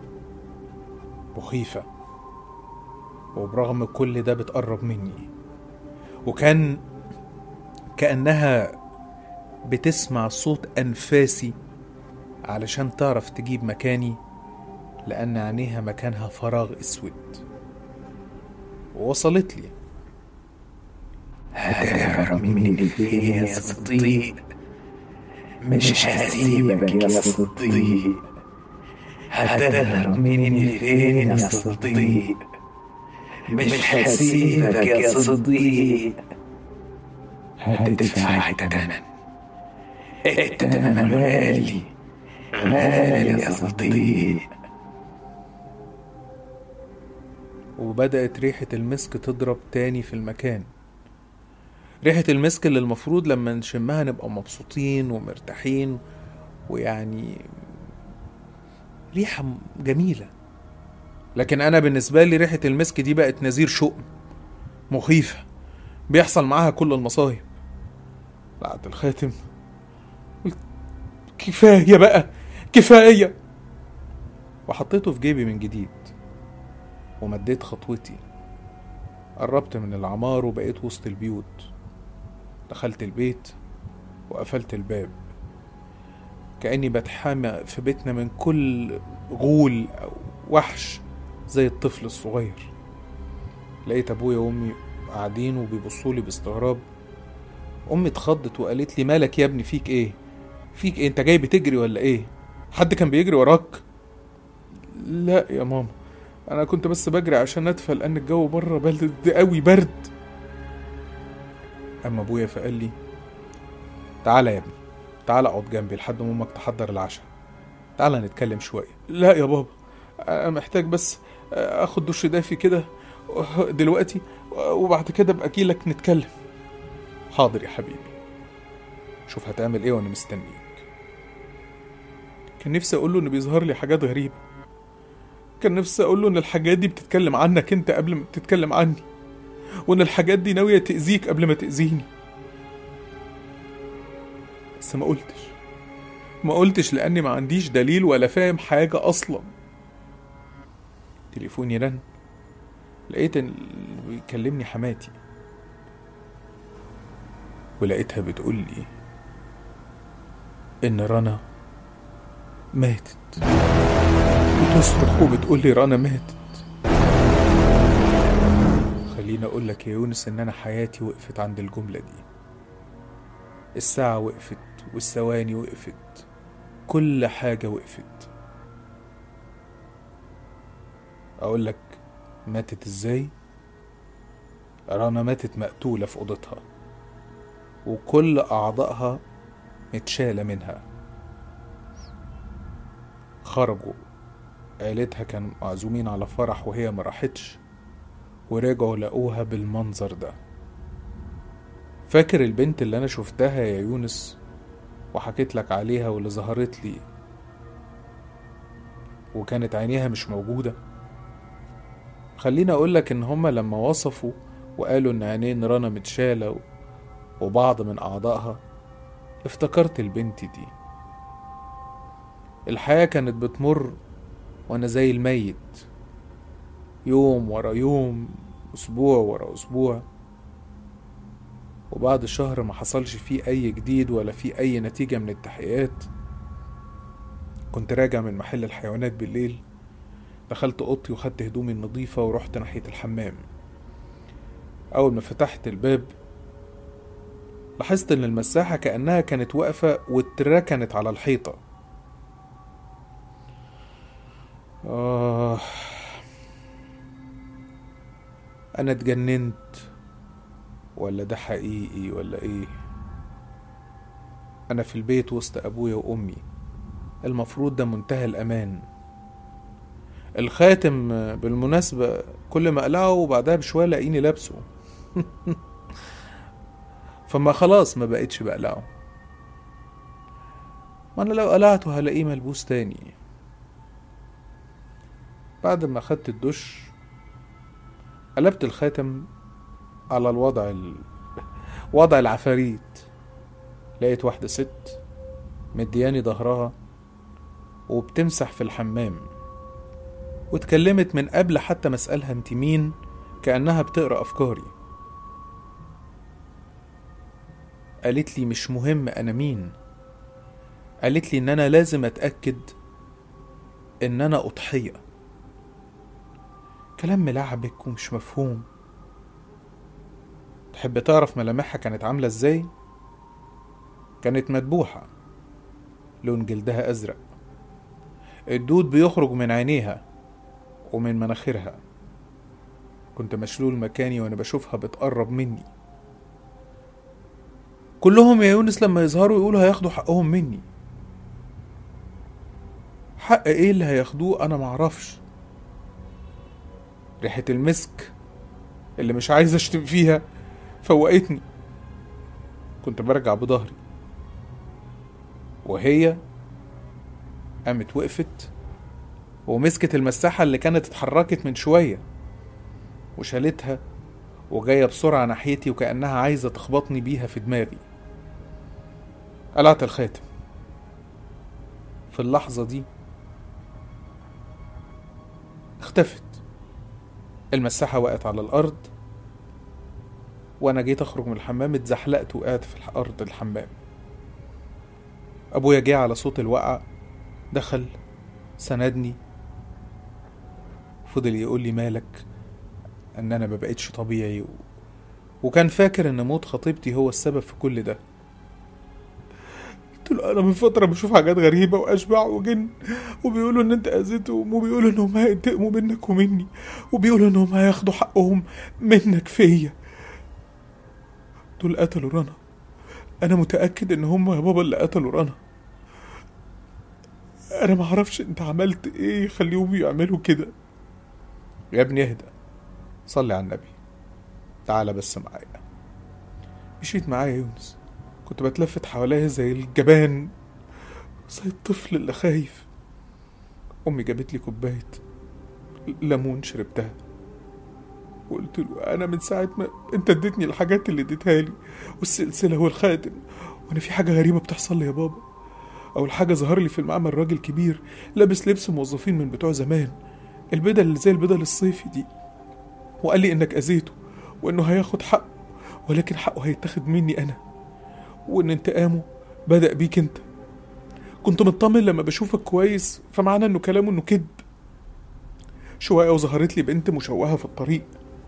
مخيفة وبرغم كل ده بتقرب مني وكان كأنها بتسمع صوت أنفاسي علشان تعرف تجيب مكاني لأن عينيها مكانها فراغ أسود ووصلت لي هتهرب مني فين يا صديق مش هسيبك يا صديق هتهرب مني فين يا صديق مش هسيبك يا صديق هتدفع التمن التمن غالي غالي يا صديق وبدأت ريحة المسك تضرب تاني في المكان ريحة المسك اللي المفروض لما نشمها نبقى مبسوطين ومرتاحين ويعني ريحة جميلة لكن أنا بالنسبة لي ريحة المسك دي بقت نذير شؤم مخيفة بيحصل معاها كل المصايب بعد الخاتم قلت كفاية بقى كفاية وحطيته في جيبي من جديد ومديت خطوتي قربت من العمار وبقيت وسط البيوت دخلت البيت وقفلت الباب كأني بتحامى في بيتنا من كل غول أو وحش زي الطفل الصغير لقيت أبويا وأمي قاعدين وبيبصولي باستغراب أمي اتخضت وقالت لي مالك يا ابني فيك إيه فيك إيه أنت جاي بتجري ولا إيه حد كان بيجري وراك لا يا ماما انا كنت بس بجري عشان ادفى لان الجو بره برد قوي برد اما ابويا فقال لي تعالى يا ابني تعالى اقعد جنبي لحد ما امك تحضر العشاء تعالى نتكلم شويه لا يا بابا انا محتاج بس اخد دش دافي كده دلوقتي وبعد كده ابقى اجيلك نتكلم حاضر يا حبيبي شوف هتعمل ايه وانا مستنيك كان نفسي اقول له ان بيظهر لي حاجات غريبه كان نفسي اقول له ان الحاجات دي بتتكلم عنك انت قبل ما بتتكلم عني وان الحاجات دي ناويه تاذيك قبل ما تاذيني بس ما قلتش ما قلتش لاني ما عنديش دليل ولا فاهم حاجه اصلا تليفوني رن لقيت ان اللي بيكلمني حماتي ولقيتها بتقول لي ان رنا ماتت بتصرخ وبتقول لي رنا ماتت خليني اقول لك يا يونس ان انا حياتي وقفت عند الجمله دي الساعه وقفت والثواني وقفت كل حاجه وقفت اقول لك ماتت ازاي رنا ماتت مقتوله في اوضتها وكل اعضائها متشاله منها خرجوا عيلتها كانوا معزومين على فرح وهي ما راحتش ورجعوا لقوها بالمنظر ده فاكر البنت اللي انا شفتها يا يونس وحكيت لك عليها واللي ظهرت لي وكانت عينيها مش موجودة خليني اقول لك ان هما لما وصفوا وقالوا ان عينين رنا متشالة وبعض من اعضائها افتكرت البنت دي الحياة كانت بتمر وانا زي الميت يوم ورا يوم اسبوع ورا اسبوع وبعد شهر ما حصلش فيه اي جديد ولا فيه اي نتيجة من التحقيقات كنت راجع من محل الحيوانات بالليل دخلت اوضتي وخدت هدومي النظيفة ورحت ناحية الحمام اول ما فتحت الباب لاحظت ان المساحة كأنها كانت واقفة واتركنت على الحيطة آه أنا اتجننت ولا ده حقيقي ولا إيه أنا في البيت وسط أبويا وأمي المفروض ده منتهى الأمان الخاتم بالمناسبة كل ما أقلعه وبعدها بشوية لاقيني لابسه فما خلاص ما بقتش بقلعه ما أنا لو قلعته هلاقيه ملبوس تاني بعد ما خدت الدش قلبت الخاتم على الوضع ال... وضع العفاريت لقيت واحدة ست مدياني ظهرها وبتمسح في الحمام واتكلمت من قبل حتى ما اسألها انت مين كأنها بتقرأ أفكاري قالت لي مش مهم أنا مين قالت لي إن أنا لازم أتأكد إن أنا أضحية كلام ملعبك ومش مفهوم تحب تعرف ملامحها كانت عاملة ازاي؟ كانت مدبوحة لون جلدها أزرق الدود بيخرج من عينيها ومن مناخيرها كنت مشلول مكاني وأنا بشوفها بتقرب مني كلهم يا يونس لما يظهروا يقولوا هياخدوا حقهم مني حق ايه اللي هياخدوه انا معرفش ريحة المسك اللي مش عايز اشتم فيها فوقتني كنت برجع بظهري وهي قامت وقفت ومسكت المساحة اللي كانت اتحركت من شوية وشالتها وجاية بسرعة ناحيتي وكأنها عايزة تخبطني بيها في دماغي قلعت الخاتم في اللحظة دي اختفت المساحة وقعت على الأرض وأنا جيت أخرج من الحمام اتزحلقت وقعت في أرض الحمام أبويا جه على صوت الوقع دخل سندني فضل يقول لي مالك ان انا ما بقتش طبيعي و... وكان فاكر ان موت خطيبتي هو السبب في كل ده قلت له انا من فتره بشوف حاجات غريبه واشباح وجن وبيقولوا ان انت اذيتهم وبيقولوا انهم هينتقموا منك ومني وبيقولوا انهم هياخدوا حقهم منك فيا دول قتلوا رنا انا متاكد ان هم يا بابا اللي قتلوا رنا انا ما اعرفش انت عملت ايه يخليهم يعملوا كده يا ابني اهدى صلي على النبي تعالى بس معايا مشيت معايا يا يونس كنت بتلفت حواليها زي الجبان زي الطفل اللي خايف امي جابت لي كوبايه ليمون شربتها وقلت له انا من ساعه ما انت اديتني الحاجات اللي اديتها لي والسلسله والخاتم وانا في حاجه غريبه بتحصل لي يا بابا اول حاجه ظهر لي في المعمل راجل كبير لابس لبس موظفين من بتوع زمان البدل اللي زي البدل الصيفي دي وقال لي انك اذيته وانه هياخد حقه ولكن حقه هيتاخد مني انا وان انتقامه بدأ بيك انت كنت مطمن لما بشوفك كويس فمعنى انه كلامه انه كذب شوية وظهرت لي بنت مشوهة في الطريق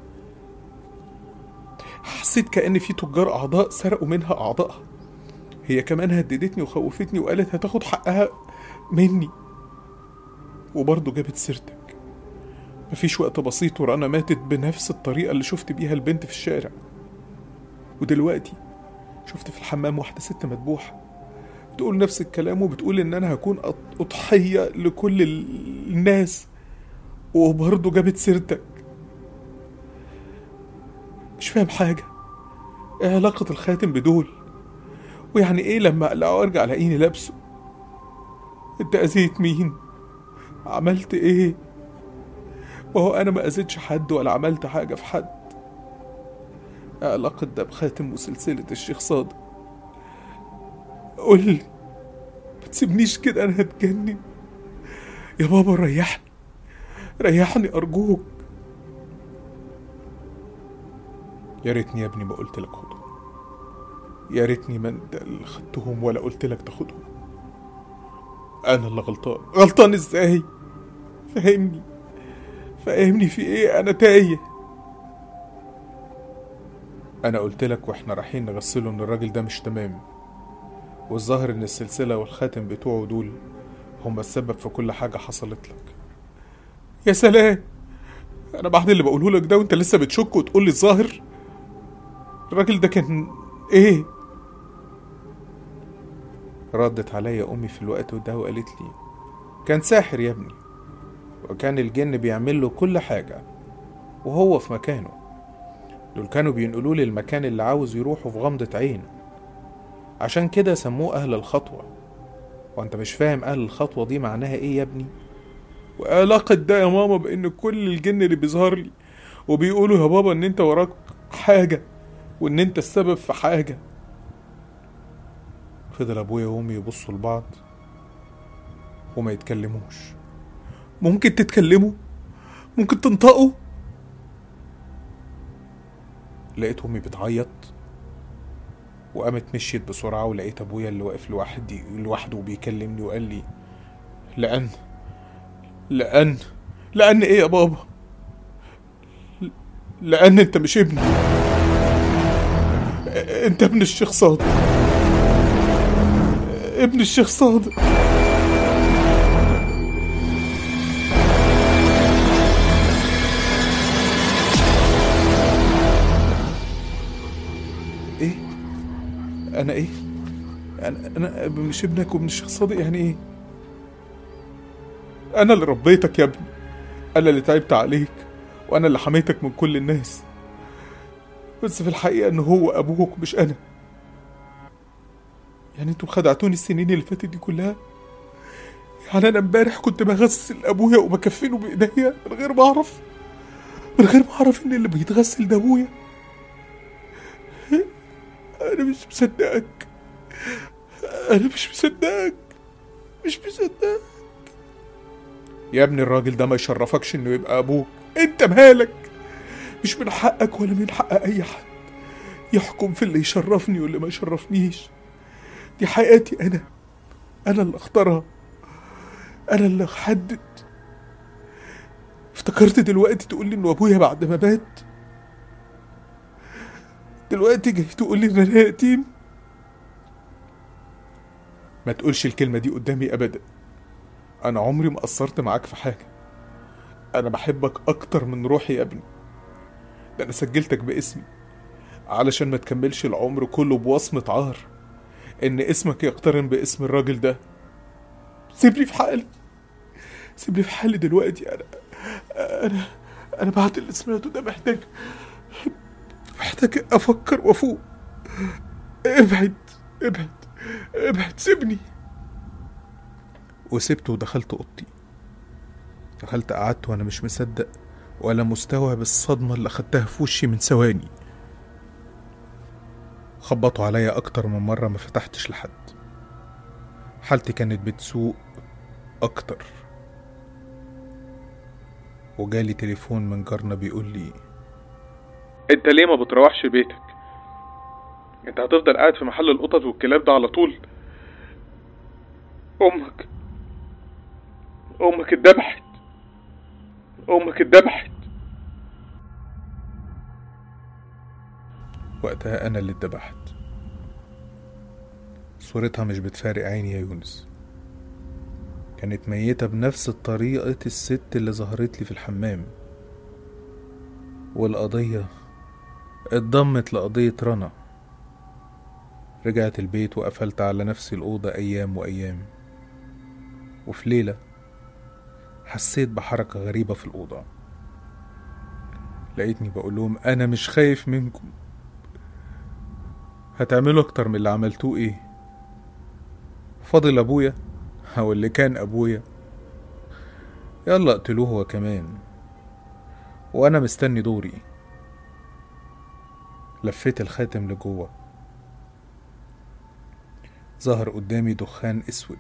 حسيت كأن في تجار أعضاء سرقوا منها أعضائها هي كمان هددتني وخوفتني وقالت هتاخد حقها مني وبرضه جابت سيرتك مفيش وقت بسيط ورنا ماتت بنفس الطريقة اللي شفت بيها البنت في الشارع ودلوقتي شفت في الحمام واحدة ست مذبوحة بتقول نفس الكلام وبتقول ان انا هكون أض- اضحية لكل ال- الناس وبرضه جابت سيرتك مش فاهم حاجة ايه علاقة الخاتم بدول ويعني ايه لما اقلعه ارجع الاقيني لابسه انت اذيت مين عملت ايه وهو انا ما اذيتش حد ولا عملت حاجة في حد إيه علاقة ده بخاتم وسلسلة الشيخ صادق قول لي ما تسيبنيش كده انا هتجنن يا بابا ريحني ريحني ارجوك يا ريتني يا ابني ما قلت لك خدهم يا ريتني ما انت اللي خدتهم ولا قلت لك تاخدهم انا اللي غلطان غلطان ازاي فهمني فهمني في ايه انا تايه انا قلت لك واحنا رايحين نغسله ان الراجل ده مش تمام والظاهر ان السلسلة والخاتم بتوعه دول هما السبب في كل حاجة حصلت لك يا سلام انا بعد اللي بقوله لك ده وانت لسه بتشك وتقول لي الظاهر الراجل ده كان ايه ردت عليا امي في الوقت ده وقالت لي كان ساحر يا ابني وكان الجن بيعمل له كل حاجة وهو في مكانه دول كانوا بينقلوا لي المكان اللي عاوز يروحه في غمضة عين عشان كده سموه أهل الخطوة وأنت مش فاهم أهل الخطوة دي معناها إيه يا ابني وعلاقة ده يا ماما بإن كل الجن اللي بيظهر لي وبيقولوا يا بابا إن أنت وراك حاجة وإن أنت السبب في حاجة فضل أبويا وأمي يبصوا لبعض وما يتكلموش ممكن تتكلموا ممكن تنطقوا لقيت امي بتعيط وقامت مشيت بسرعة ولقيت ابويا اللي واقف لوحدي لوحده وبيكلمني وقال لي لأن لأن لأن ايه يا بابا لأن انت مش ابني انت ابن الشيخ صادق ابن الشيخ صادق ايه انا ايه انا انا مش ابنك وابن الشيخ صادق يعني ايه انا اللي ربيتك يا ابني انا اللي تعبت عليك وانا اللي حميتك من كل الناس بس في الحقيقه ان هو ابوك مش انا يعني انتوا خدعتوني السنين اللي فاتت دي كلها يعني انا امبارح كنت بغسل ابويا وبكفنه بايديا من غير ما اعرف من غير ما اعرف ان اللي بيتغسل ده ابويا انا مش مصدقك انا مش مصدقك مش مصدقك يا ابني الراجل ده ما يشرفكش انه يبقى ابوك انت مالك مش من حقك ولا من حق اي حد يحكم في اللي يشرفني واللي ما يشرفنيش دي حياتي انا انا اللي اختارها انا اللي احدد افتكرت دلوقتي تقول لي انه ابويا بعد ما مات دلوقتي جاي تقول لي ان انا يتيم ما تقولش الكلمه دي قدامي ابدا انا عمري ما قصرت معاك في حاجه انا بحبك اكتر من روحي يا ابني ده انا سجلتك باسمي علشان ما تكملش العمر كله بوصمة عار ان اسمك يقترن باسم الراجل ده سيبني في حالي سيبني في حالي دلوقتي انا انا انا بعد اللي سمعته ده محتاج محتاج افكر وافوق ابعد ابعد ابعد سيبني وسبته ودخلت اوضتي دخلت قعدت وانا مش مصدق ولا مستوعب الصدمة اللي خدتها في وشي من ثواني خبطوا عليا أكتر من مرة ما فتحتش لحد حالتي كانت بتسوء أكتر وجالي تليفون من جارنا بيقول لي انت ليه ما بتروحش بيتك انت هتفضل قاعد في محل القطط والكلاب ده على طول امك امك اتذبحت امك اتذبحت وقتها انا اللي اتذبحت صورتها مش بتفارق عيني يا يونس كانت ميتة بنفس طريقة الست اللي ظهرت لي في الحمام والقضية اتضمت لقضية رنا رجعت البيت وقفلت على نفسي الأوضة أيام وأيام وفي ليلة حسيت بحركة غريبة في الأوضة لقيتني بقول لهم أنا مش خايف منكم هتعملوا أكتر من اللي عملتوه إيه فاضل أبويا أو اللي كان أبويا يلا اقتلوه هو كمان وأنا مستني دوري لفيت الخاتم لجوه ظهر قدامي دخان اسود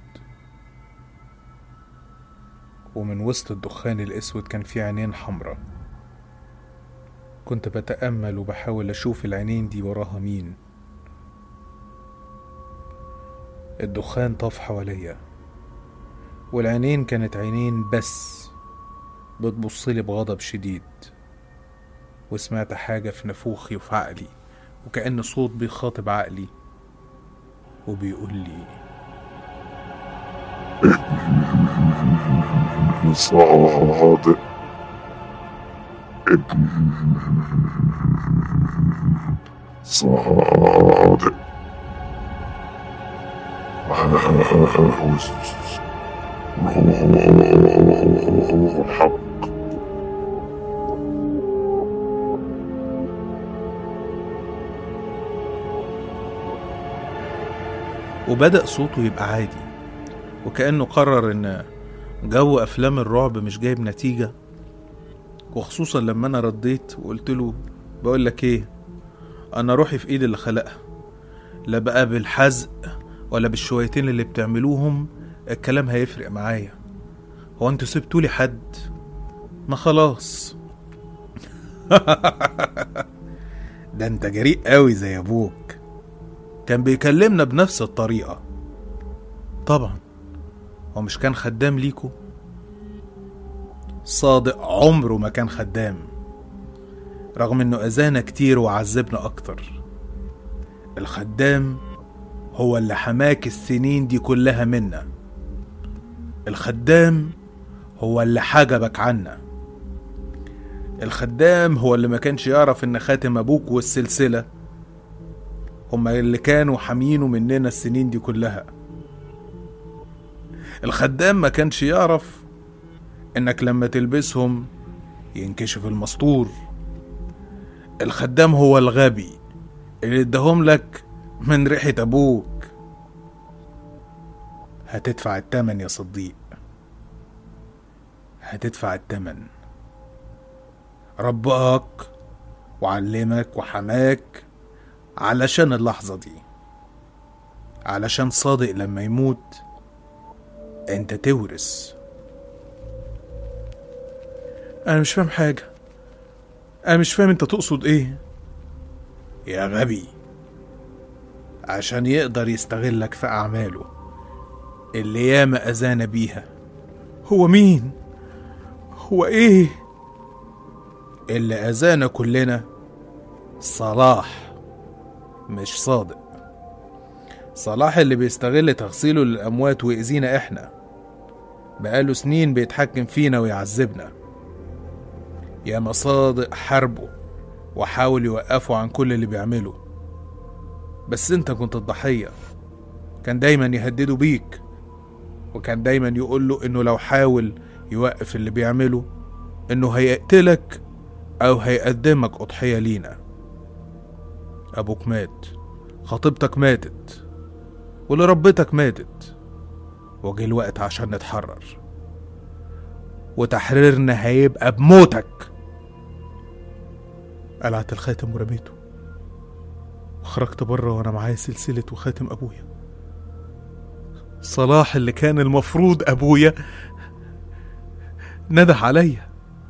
ومن وسط الدخان الاسود كان في عينين حمرا كنت بتأمل وبحاول أشوف العينين دي وراها مين الدخان طاف حواليا والعينين كانت عينين بس بتبصلي بغضب شديد وسمعت حاجة في نافوخي وفي عقلي وكأن صوت بيخاطب عقلي وبيقول لي صادق ابن صادق عاوز روحك وبدأ صوته يبقى عادي وكأنه قرر إن جو أفلام الرعب مش جايب نتيجة وخصوصا لما أنا رديت وقلت له بقول لك إيه أنا روحي في إيد اللي خلقها لا بقى بالحزق ولا بالشويتين اللي بتعملوهم الكلام هيفرق معايا هو انتوا سبتولي حد ما خلاص ده انت جريء قوي زي ابوك كان بيكلمنا بنفس الطريقة طبعا هو مش كان خدام ليكو صادق عمره ما كان خدام رغم انه اذانا كتير وعذبنا اكتر الخدام هو اللي حماك السنين دي كلها منا الخدام هو اللي حجبك عنا الخدام هو اللي ما كانش يعرف ان خاتم ابوك والسلسلة هما اللي كانوا حامينه مننا السنين دي كلها الخدام ما كانش يعرف انك لما تلبسهم ينكشف المسطور الخدام هو الغبي اللي اداهم لك من ريحة ابوك هتدفع التمن يا صديق هتدفع التمن رباك وعلمك وحماك علشان اللحظة دي علشان صادق لما يموت انت تورث انا مش فاهم حاجة انا مش فاهم انت تقصد ايه يا غبي عشان يقدر يستغلك في اعماله اللي ياما اذانا بيها هو مين هو ايه اللي اذانا كلنا صلاح مش صادق صلاح اللي بيستغل تغسيله للأموات ويأذينا إحنا بقاله سنين بيتحكم فينا ويعذبنا يا صادق حاربه وحاول يوقفه عن كل اللي بيعمله بس انت كنت الضحية كان دايما يهدده بيك وكان دايما يقول له انه لو حاول يوقف اللي بيعمله انه هيقتلك او هيقدمك اضحية لينا ابوك مات خطيبتك ماتت واللي ربتك ماتت وجه الوقت عشان نتحرر وتحريرنا هيبقى بموتك قلعت الخاتم ورميته وخرجت بره وانا معايا سلسلة وخاتم ابويا صلاح اللي كان المفروض ابويا نده عليا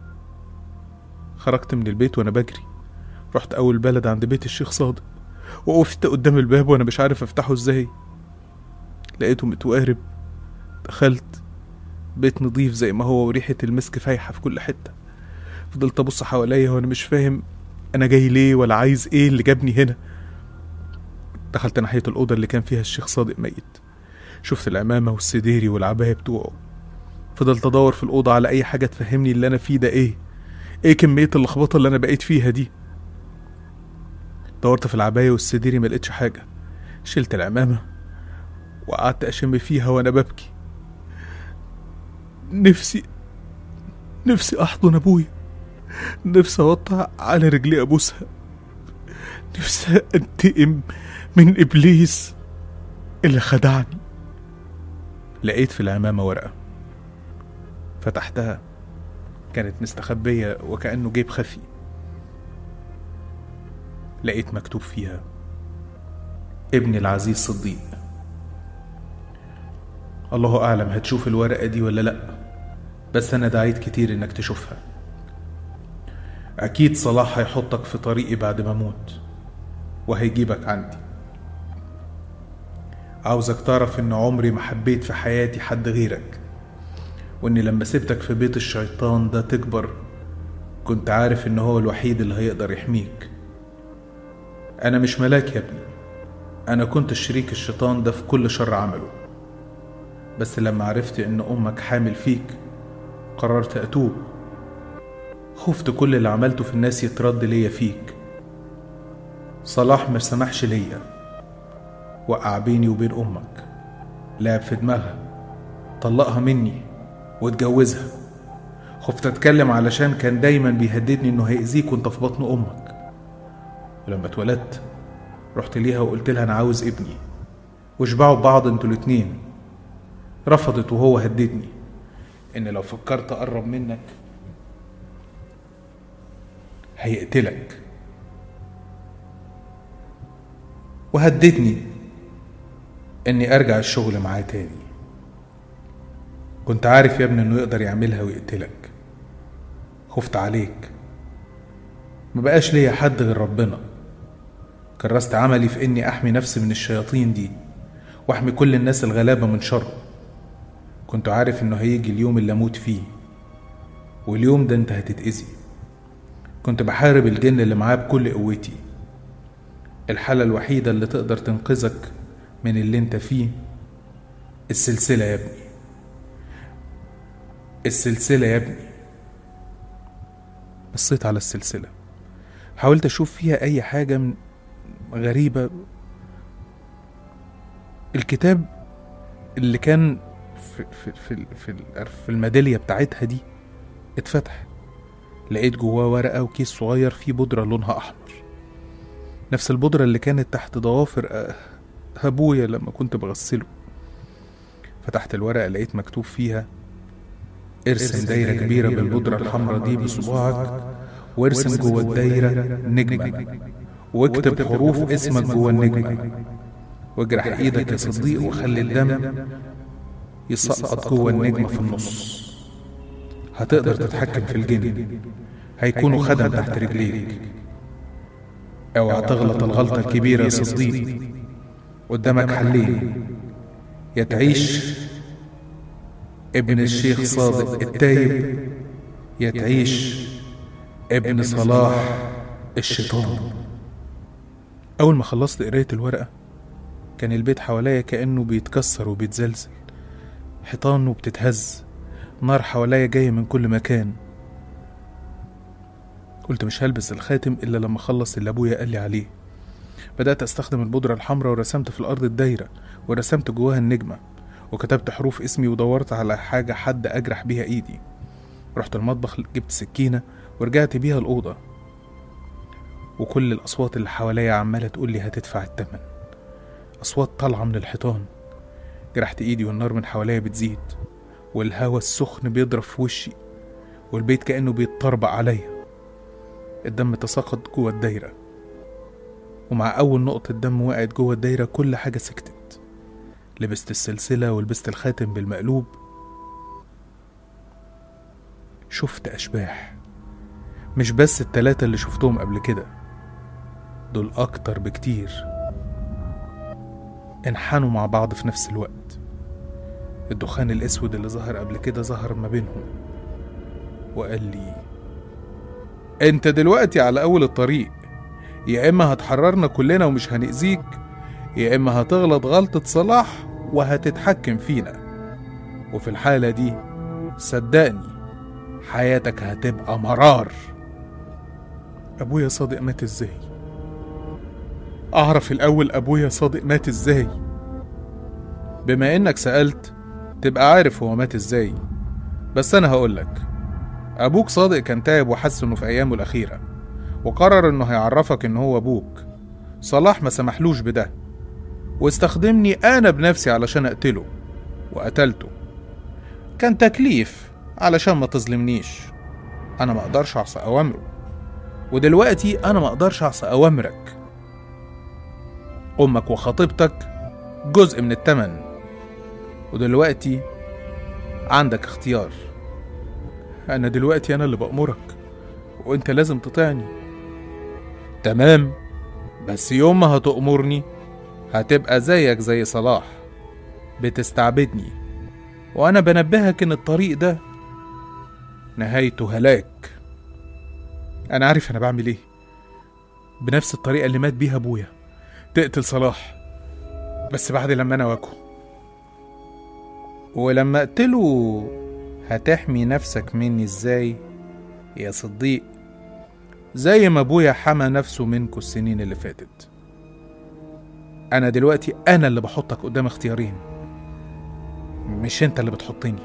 خرجت من البيت وانا بجري رحت اول بلد عند بيت الشيخ صادق وقفت قدام الباب وانا مش عارف افتحه ازاي لقيته متوارب دخلت بيت نضيف زي ما هو وريحة المسك فايحة في كل حتة فضلت أبص حواليا وأنا مش فاهم أنا جاي ليه ولا عايز إيه اللي جابني هنا دخلت ناحية الأوضة اللي كان فيها الشيخ صادق ميت شفت العمامة والسديري والعباية بتوعه فضلت أدور في الأوضة على أي حاجة تفهمني اللي أنا فيه ده إيه إيه كمية اللخبطة اللي أنا بقيت فيها دي دورت في العباية والسديري ملقتش حاجة شلت العمامة وقعدت أشم فيها وأنا ببكي نفسي نفسي أحضن أبويا نفسي أوطع على رجلي أبوسها نفسي أنتقم من إبليس اللي خدعني لقيت في العمامة ورقة فتحتها كانت مستخبية وكأنه جيب خفي لقيت مكتوب فيها ابني العزيز صديق الله أعلم هتشوف الورقة دي ولا لأ بس أنا دعيت كتير إنك تشوفها أكيد صلاح هيحطك في طريقي بعد ما أموت وهيجيبك عندي عاوزك تعرف إن عمري ما حبيت في حياتي حد غيرك وإني لما سبتك في بيت الشيطان ده تكبر كنت عارف إن هو الوحيد اللي هيقدر يحميك أنا مش ملاك يا ابني أنا كنت شريك الشيطان ده في كل شر عمله بس لما عرفت إن أمك حامل فيك قررت أتوب خفت كل اللي عملته في الناس يترد ليا فيك صلاح ما سمحش ليا وقع بيني وبين أمك لعب في دماغها طلقها مني واتجوزها خفت أتكلم علشان كان دايما بيهددني إنه هيأذيك وأنت في بطن أمك ولما اتولدت رحت ليها وقلت لها أنا عاوز ابني واشبعوا ببعض انتوا الاتنين رفضت وهو هددني ان لو فكرت اقرب منك هيقتلك وهددني اني ارجع الشغل معاه تاني كنت عارف يا ابني انه يقدر يعملها ويقتلك خفت عليك ما بقاش ليا حد غير ربنا كرست عملي في اني احمي نفسي من الشياطين دي واحمي كل الناس الغلابة من شره كنت عارف انه هيجي اليوم اللي اموت فيه واليوم ده انت هتتأذي كنت بحارب الجن اللي معاه بكل قوتي الحالة الوحيدة اللي تقدر تنقذك من اللي انت فيه السلسلة يا ابني السلسلة يا ابني بصيت على السلسلة حاولت أشوف فيها أي حاجة من غريبة الكتاب اللي كان في في في في, في الميدالية بتاعتها دي اتفتح لقيت جواه ورقة وكيس صغير فيه بودرة لونها أحمر نفس البودرة اللي كانت تحت ضوافر آه، أبويا لما كنت بغسله فتحت الورقة لقيت مكتوب فيها ارسم دايرة كبيرة بالبودرة الحمراء دي بصباعك وارسم جوه الدايرة نجمة واكتب حروف اسمك جوه النجمة واجرح ايدك يا صديق وخلي الدم يسقط جوه النجمة في النص هتقدر تتحكم في الجن هيكونوا خدم تحت رجليك اوعى تغلط الغلطة الكبيرة يا صديق قدامك حلين يا تعيش ابن الشيخ صادق التايب يا تعيش ابن صلاح الشيطان أول ما خلصت قراية الورقة كان البيت حواليا كأنه بيتكسر وبيتزلزل حيطانه بتتهز نار حواليا جاية من كل مكان قلت مش هلبس الخاتم إلا لما أخلص اللي أبويا قال لي عليه بدأت أستخدم البودرة الحمراء ورسمت في الأرض الدايرة ورسمت جواها النجمة وكتبت حروف اسمي ودورت على حاجة حد أجرح بيها إيدي رحت المطبخ جبت سكينة ورجعت بيها الأوضة وكل الأصوات اللي حواليا عمالة تقول لي هتدفع التمن أصوات طالعة من الحيطان جرحت إيدي والنار من حواليا بتزيد والهوا السخن بيضرب في وشي والبيت كأنه بيتطربق عليا الدم تساقط جوه الدايرة ومع أول نقطة دم وقعت جوه الدايرة كل حاجة سكتت لبست السلسلة ولبست الخاتم بالمقلوب شفت أشباح مش بس التلاتة اللي شفتهم قبل كده دول أكتر بكتير انحنوا مع بعض في نفس الوقت الدخان الأسود اللي ظهر قبل كده ظهر ما بينهم وقال لي انت دلوقتي على أول الطريق يا إما هتحررنا كلنا ومش هنأذيك يا إما هتغلط غلطة صلاح وهتتحكم فينا وفي الحالة دي صدقني حياتك هتبقى مرار أبويا صادق مات إزاي؟ أعرف الأول أبويا صادق مات إزاي؟ بما إنك سألت تبقى عارف هو مات إزاي بس أنا هقولك أبوك صادق كان تعب وحس إنه في أيامه الأخيرة وقرر إنه هيعرفك إن هو أبوك صلاح ما سمحلوش بده واستخدمني أنا بنفسي علشان أقتله وقتلته كان تكليف علشان ما تظلمنيش أنا ما أقدرش أعصى أوامره ودلوقتي أنا ما أقدرش أعصى أوامرك أمك وخطيبتك جزء من التمن ودلوقتي عندك اختيار أنا دلوقتي أنا اللي بأمرك وأنت لازم تطيعني تمام بس يوم ما هتأمرني هتبقى زيك زي صلاح بتستعبدني وأنا بنبهك إن الطريق ده نهايته هلاك أنا عارف أنا بعمل إيه بنفس الطريقة اللي مات بيها أبويا تقتل صلاح بس بعد لما أنا واجهه ولما أقتله هتحمي نفسك مني إزاي يا صديق زي ما أبويا حمى نفسه منكو السنين اللي فاتت أنا دلوقتي أنا اللي بحطك قدام اختيارين مش أنت اللي بتحطني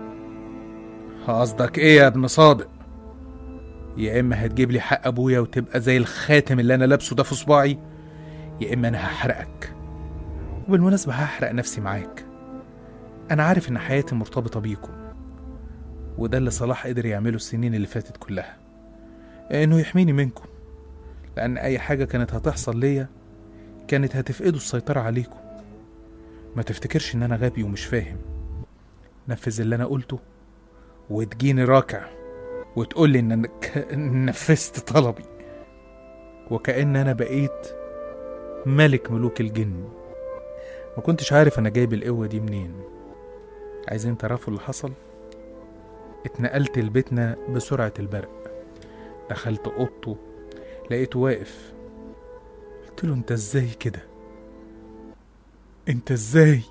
قصدك إيه يا ابن صادق يا إما هتجيب لي حق أبويا وتبقى زي الخاتم اللي أنا لابسه ده في صباعي يا إما أنا هحرقك وبالمناسبة هحرق نفسي معاك أنا عارف إن حياتي مرتبطة بيكم وده اللي صلاح قدر يعمله السنين اللي فاتت كلها إنه يحميني منكم لأن أي حاجة كانت هتحصل ليا كانت هتفقدوا السيطرة عليكم ما تفتكرش إن أنا غبي ومش فاهم نفذ اللي أنا قلته وتجيني راكع وتقولي إنك نفذت طلبي وكأن أنا بقيت ملك ملوك الجن ما كنتش عارف أنا جايب القوة دي منين عايزين تعرفوا اللي حصل اتنقلت لبيتنا بسرعة البرق دخلت أوضته لقيته واقف قلت له انت ازاي كده انت ازاي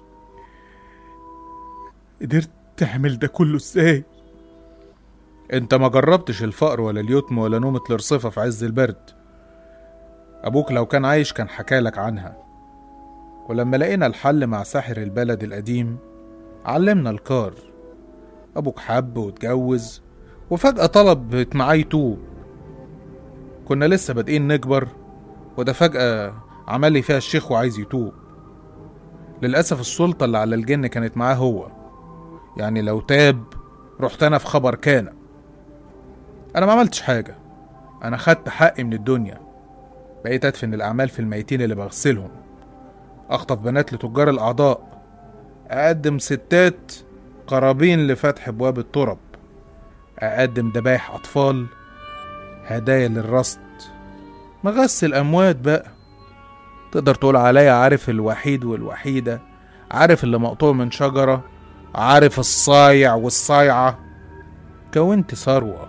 قدرت تعمل ده كله ازاي انت ما جربتش الفقر ولا اليتم ولا نومة الرصفة في عز البرد ابوك لو كان عايش كان حكالك عنها ولما لقينا الحل مع ساحر البلد القديم علمنا الكار ابوك حب واتجوز وفجأة طلب معاه يتوب كنا لسه بادئين نكبر وده فجأة عمل لي فيها الشيخ وعايز يتوب للأسف السلطة اللي على الجن كانت معاه هو يعني لو تاب رحت أنا في خبر كان أنا ما عملتش حاجة أنا خدت حقي من الدنيا بقيت أدفن الأعمال في الميتين اللي بغسلهم أخطف بنات لتجار الأعضاء أقدم ستات قرابين لفتح أبواب الطرب أقدم ذبايح أطفال هدايا للرصد مغسل أموات بقى تقدر تقول عليا عارف الوحيد والوحيدة عارف اللي مقطوع من شجرة عارف الصايع والصايعة كونت ثروة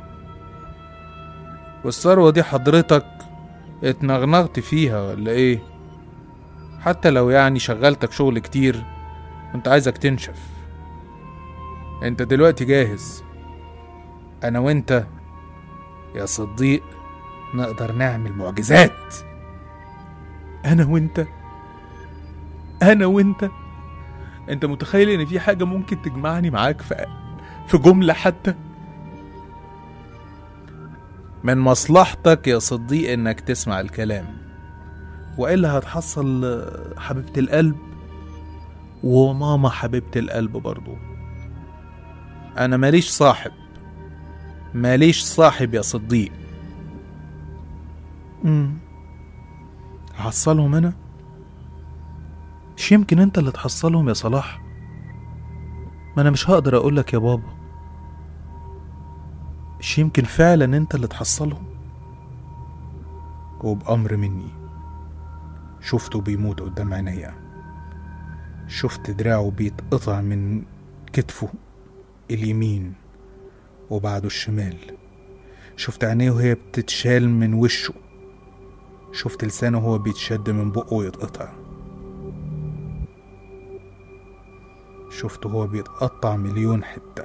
والثروة دي حضرتك اتنغنغت فيها ولا ايه حتى لو يعني شغلتك شغل كتير كنت عايزك تنشف انت دلوقتي جاهز انا وانت يا صديق نقدر نعمل معجزات انا وانت انا وانت انت متخيل ان في حاجه ممكن تجمعني معاك في في جمله حتى من مصلحتك يا صديق انك تسمع الكلام والا هتحصل حبيبه القلب وماما حبيبه القلب برضو انا ماليش صاحب ماليش صاحب يا صديق امم هحصلهم انا مش يمكن انت اللي تحصلهم يا صلاح ما انا مش هقدر اقولك يا بابا مش يمكن فعلا انت اللي تحصلهم وبأمر مني شفته بيموت قدام عينيا شفت دراعه بيتقطع من كتفه اليمين وبعده الشمال شفت عينيه وهي بتتشال من وشه شفت لسانه وهو بيتشد من بقه ويتقطع شفته هو بيتقطع مليون حتة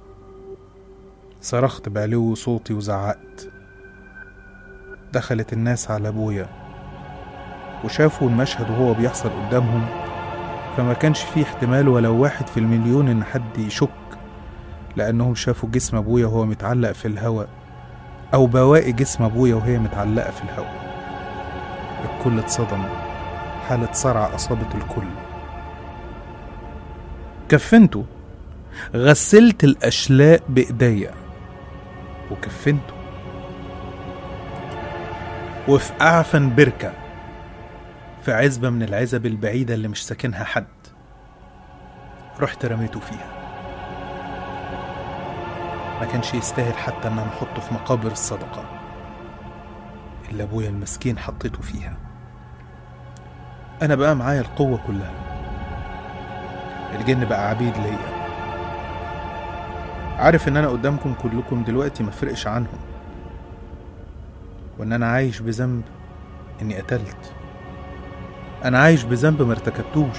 صرخت بعلو صوتي وزعقت دخلت الناس على ابويا وشافوا المشهد وهو بيحصل قدامهم فما كانش فيه احتمال ولو واحد في المليون ان حد يشك لانهم شافوا جسم ابويا وهو متعلق في الهواء او بواقي جسم ابويا وهي متعلقة في الهواء الكل اتصدم حالة صرع أصابت الكل كفنته غسلت الأشلاء بإيديا وكفنته وفي أعفن بركة في عزبة من العزب البعيدة اللي مش ساكنها حد رحت رميته فيها ما كانش يستاهل حتى ان انا احطه في مقابر الصدقه اللي ابويا المسكين حطيته فيها انا بقى معايا القوة كلها الجن بقى عبيد ليا عارف ان انا قدامكم كلكم دلوقتي مفرقش عنهم وان انا عايش بذنب اني قتلت انا عايش بذنب ما ارتكبتوش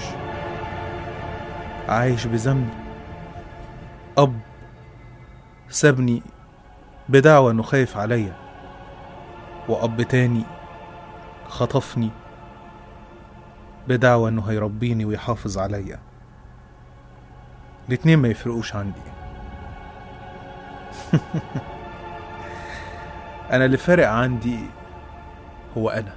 عايش بذنب اب سابني بدعوى انه خايف عليا وأب تاني خطفني بدعوى إنه هيربيني ويحافظ عليا الاتنين ما يفرقوش عندي أنا اللي فارق عندي هو أنا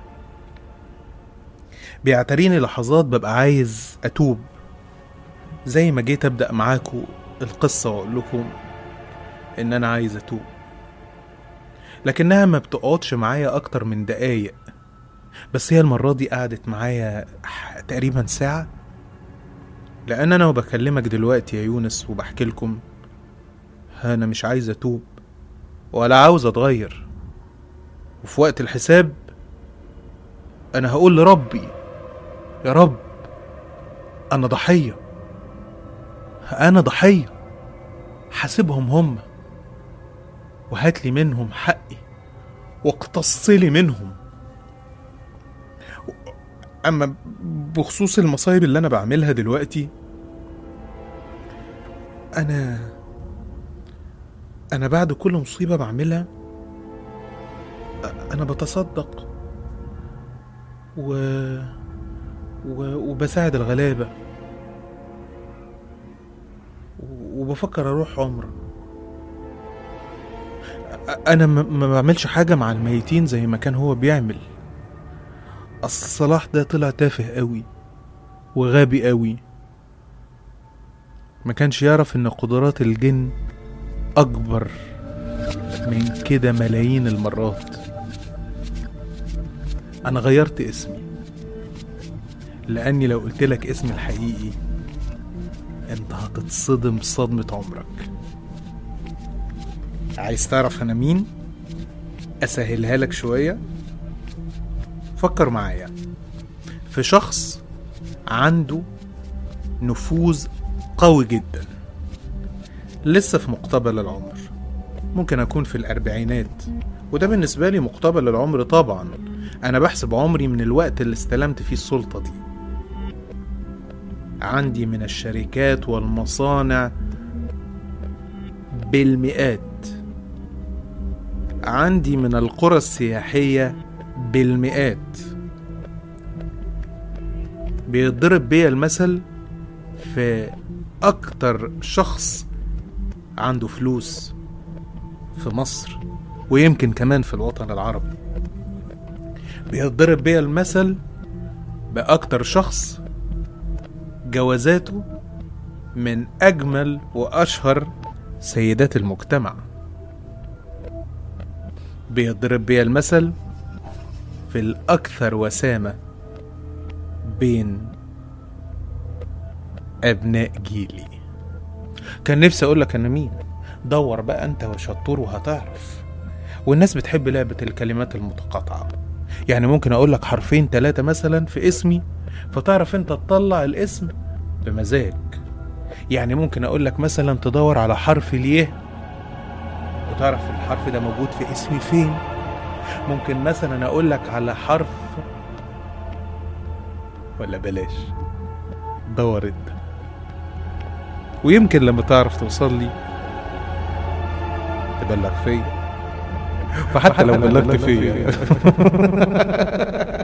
بيعتريني لحظات ببقى عايز أتوب زي ما جيت أبدأ معاكم القصة وأقول لكم إن أنا عايز أتوب لكنها ما بتقعدش معايا أكتر من دقايق بس هي المرة دي قعدت معايا تقريبا ساعة لأن أنا وبكلمك دلوقتي يا يونس وبحكي لكم أنا مش عايز أتوب ولا عاوز أتغير وفي وقت الحساب أنا هقول لربي يا رب أنا ضحية أنا ضحية حاسبهم هم وهات لي منهم حقي واقتص لي منهم اما بخصوص المصايب اللي انا بعملها دلوقتي انا انا بعد كل مصيبه بعملها أ- انا بتصدق و... و... وبساعد الغلابه و- وبفكر اروح عمره أ- انا ما ما بعملش حاجه مع الميتين زي ما كان هو بيعمل اصل صلاح ده طلع تافه قوي وغبي قوي ما كانش يعرف ان قدرات الجن اكبر من كده ملايين المرات انا غيرت اسمي لاني لو قلت لك اسمي الحقيقي انت هتتصدم صدمة عمرك عايز تعرف انا مين اسهلها لك شوية فكر معايا في شخص عنده نفوذ قوي جدا لسه في مقتبل العمر ممكن أكون في الأربعينات وده بالنسبة لي مقتبل العمر طبعا أنا بحسب عمري من الوقت اللي استلمت فيه السلطة دي عندي من الشركات والمصانع بالمئات عندي من القرى السياحية بالمئات بيضرب بيا المثل في أكتر شخص عنده فلوس في مصر ويمكن كمان في الوطن العربي بيضرب بيا المثل بأكتر شخص جوازاته من أجمل وأشهر سيدات المجتمع بيضرب بيا المثل في الأكثر وسامة بين أبناء جيلي كان نفسي أقولك أنا مين دور بقى أنت وشطور وهتعرف والناس بتحب لعبة الكلمات المتقاطعة يعني ممكن أقولك حرفين تلاتة مثلا في اسمي فتعرف أنت تطلع الاسم بمزاج يعني ممكن أقولك مثلا تدور على حرف اليه وتعرف الحرف ده موجود في اسمي فين ممكن مثلا أقولك على حرف ولا بلاش دور انت ويمكن لما تعرف توصل لي تبلغ فيا وحتى لو بلغت فيا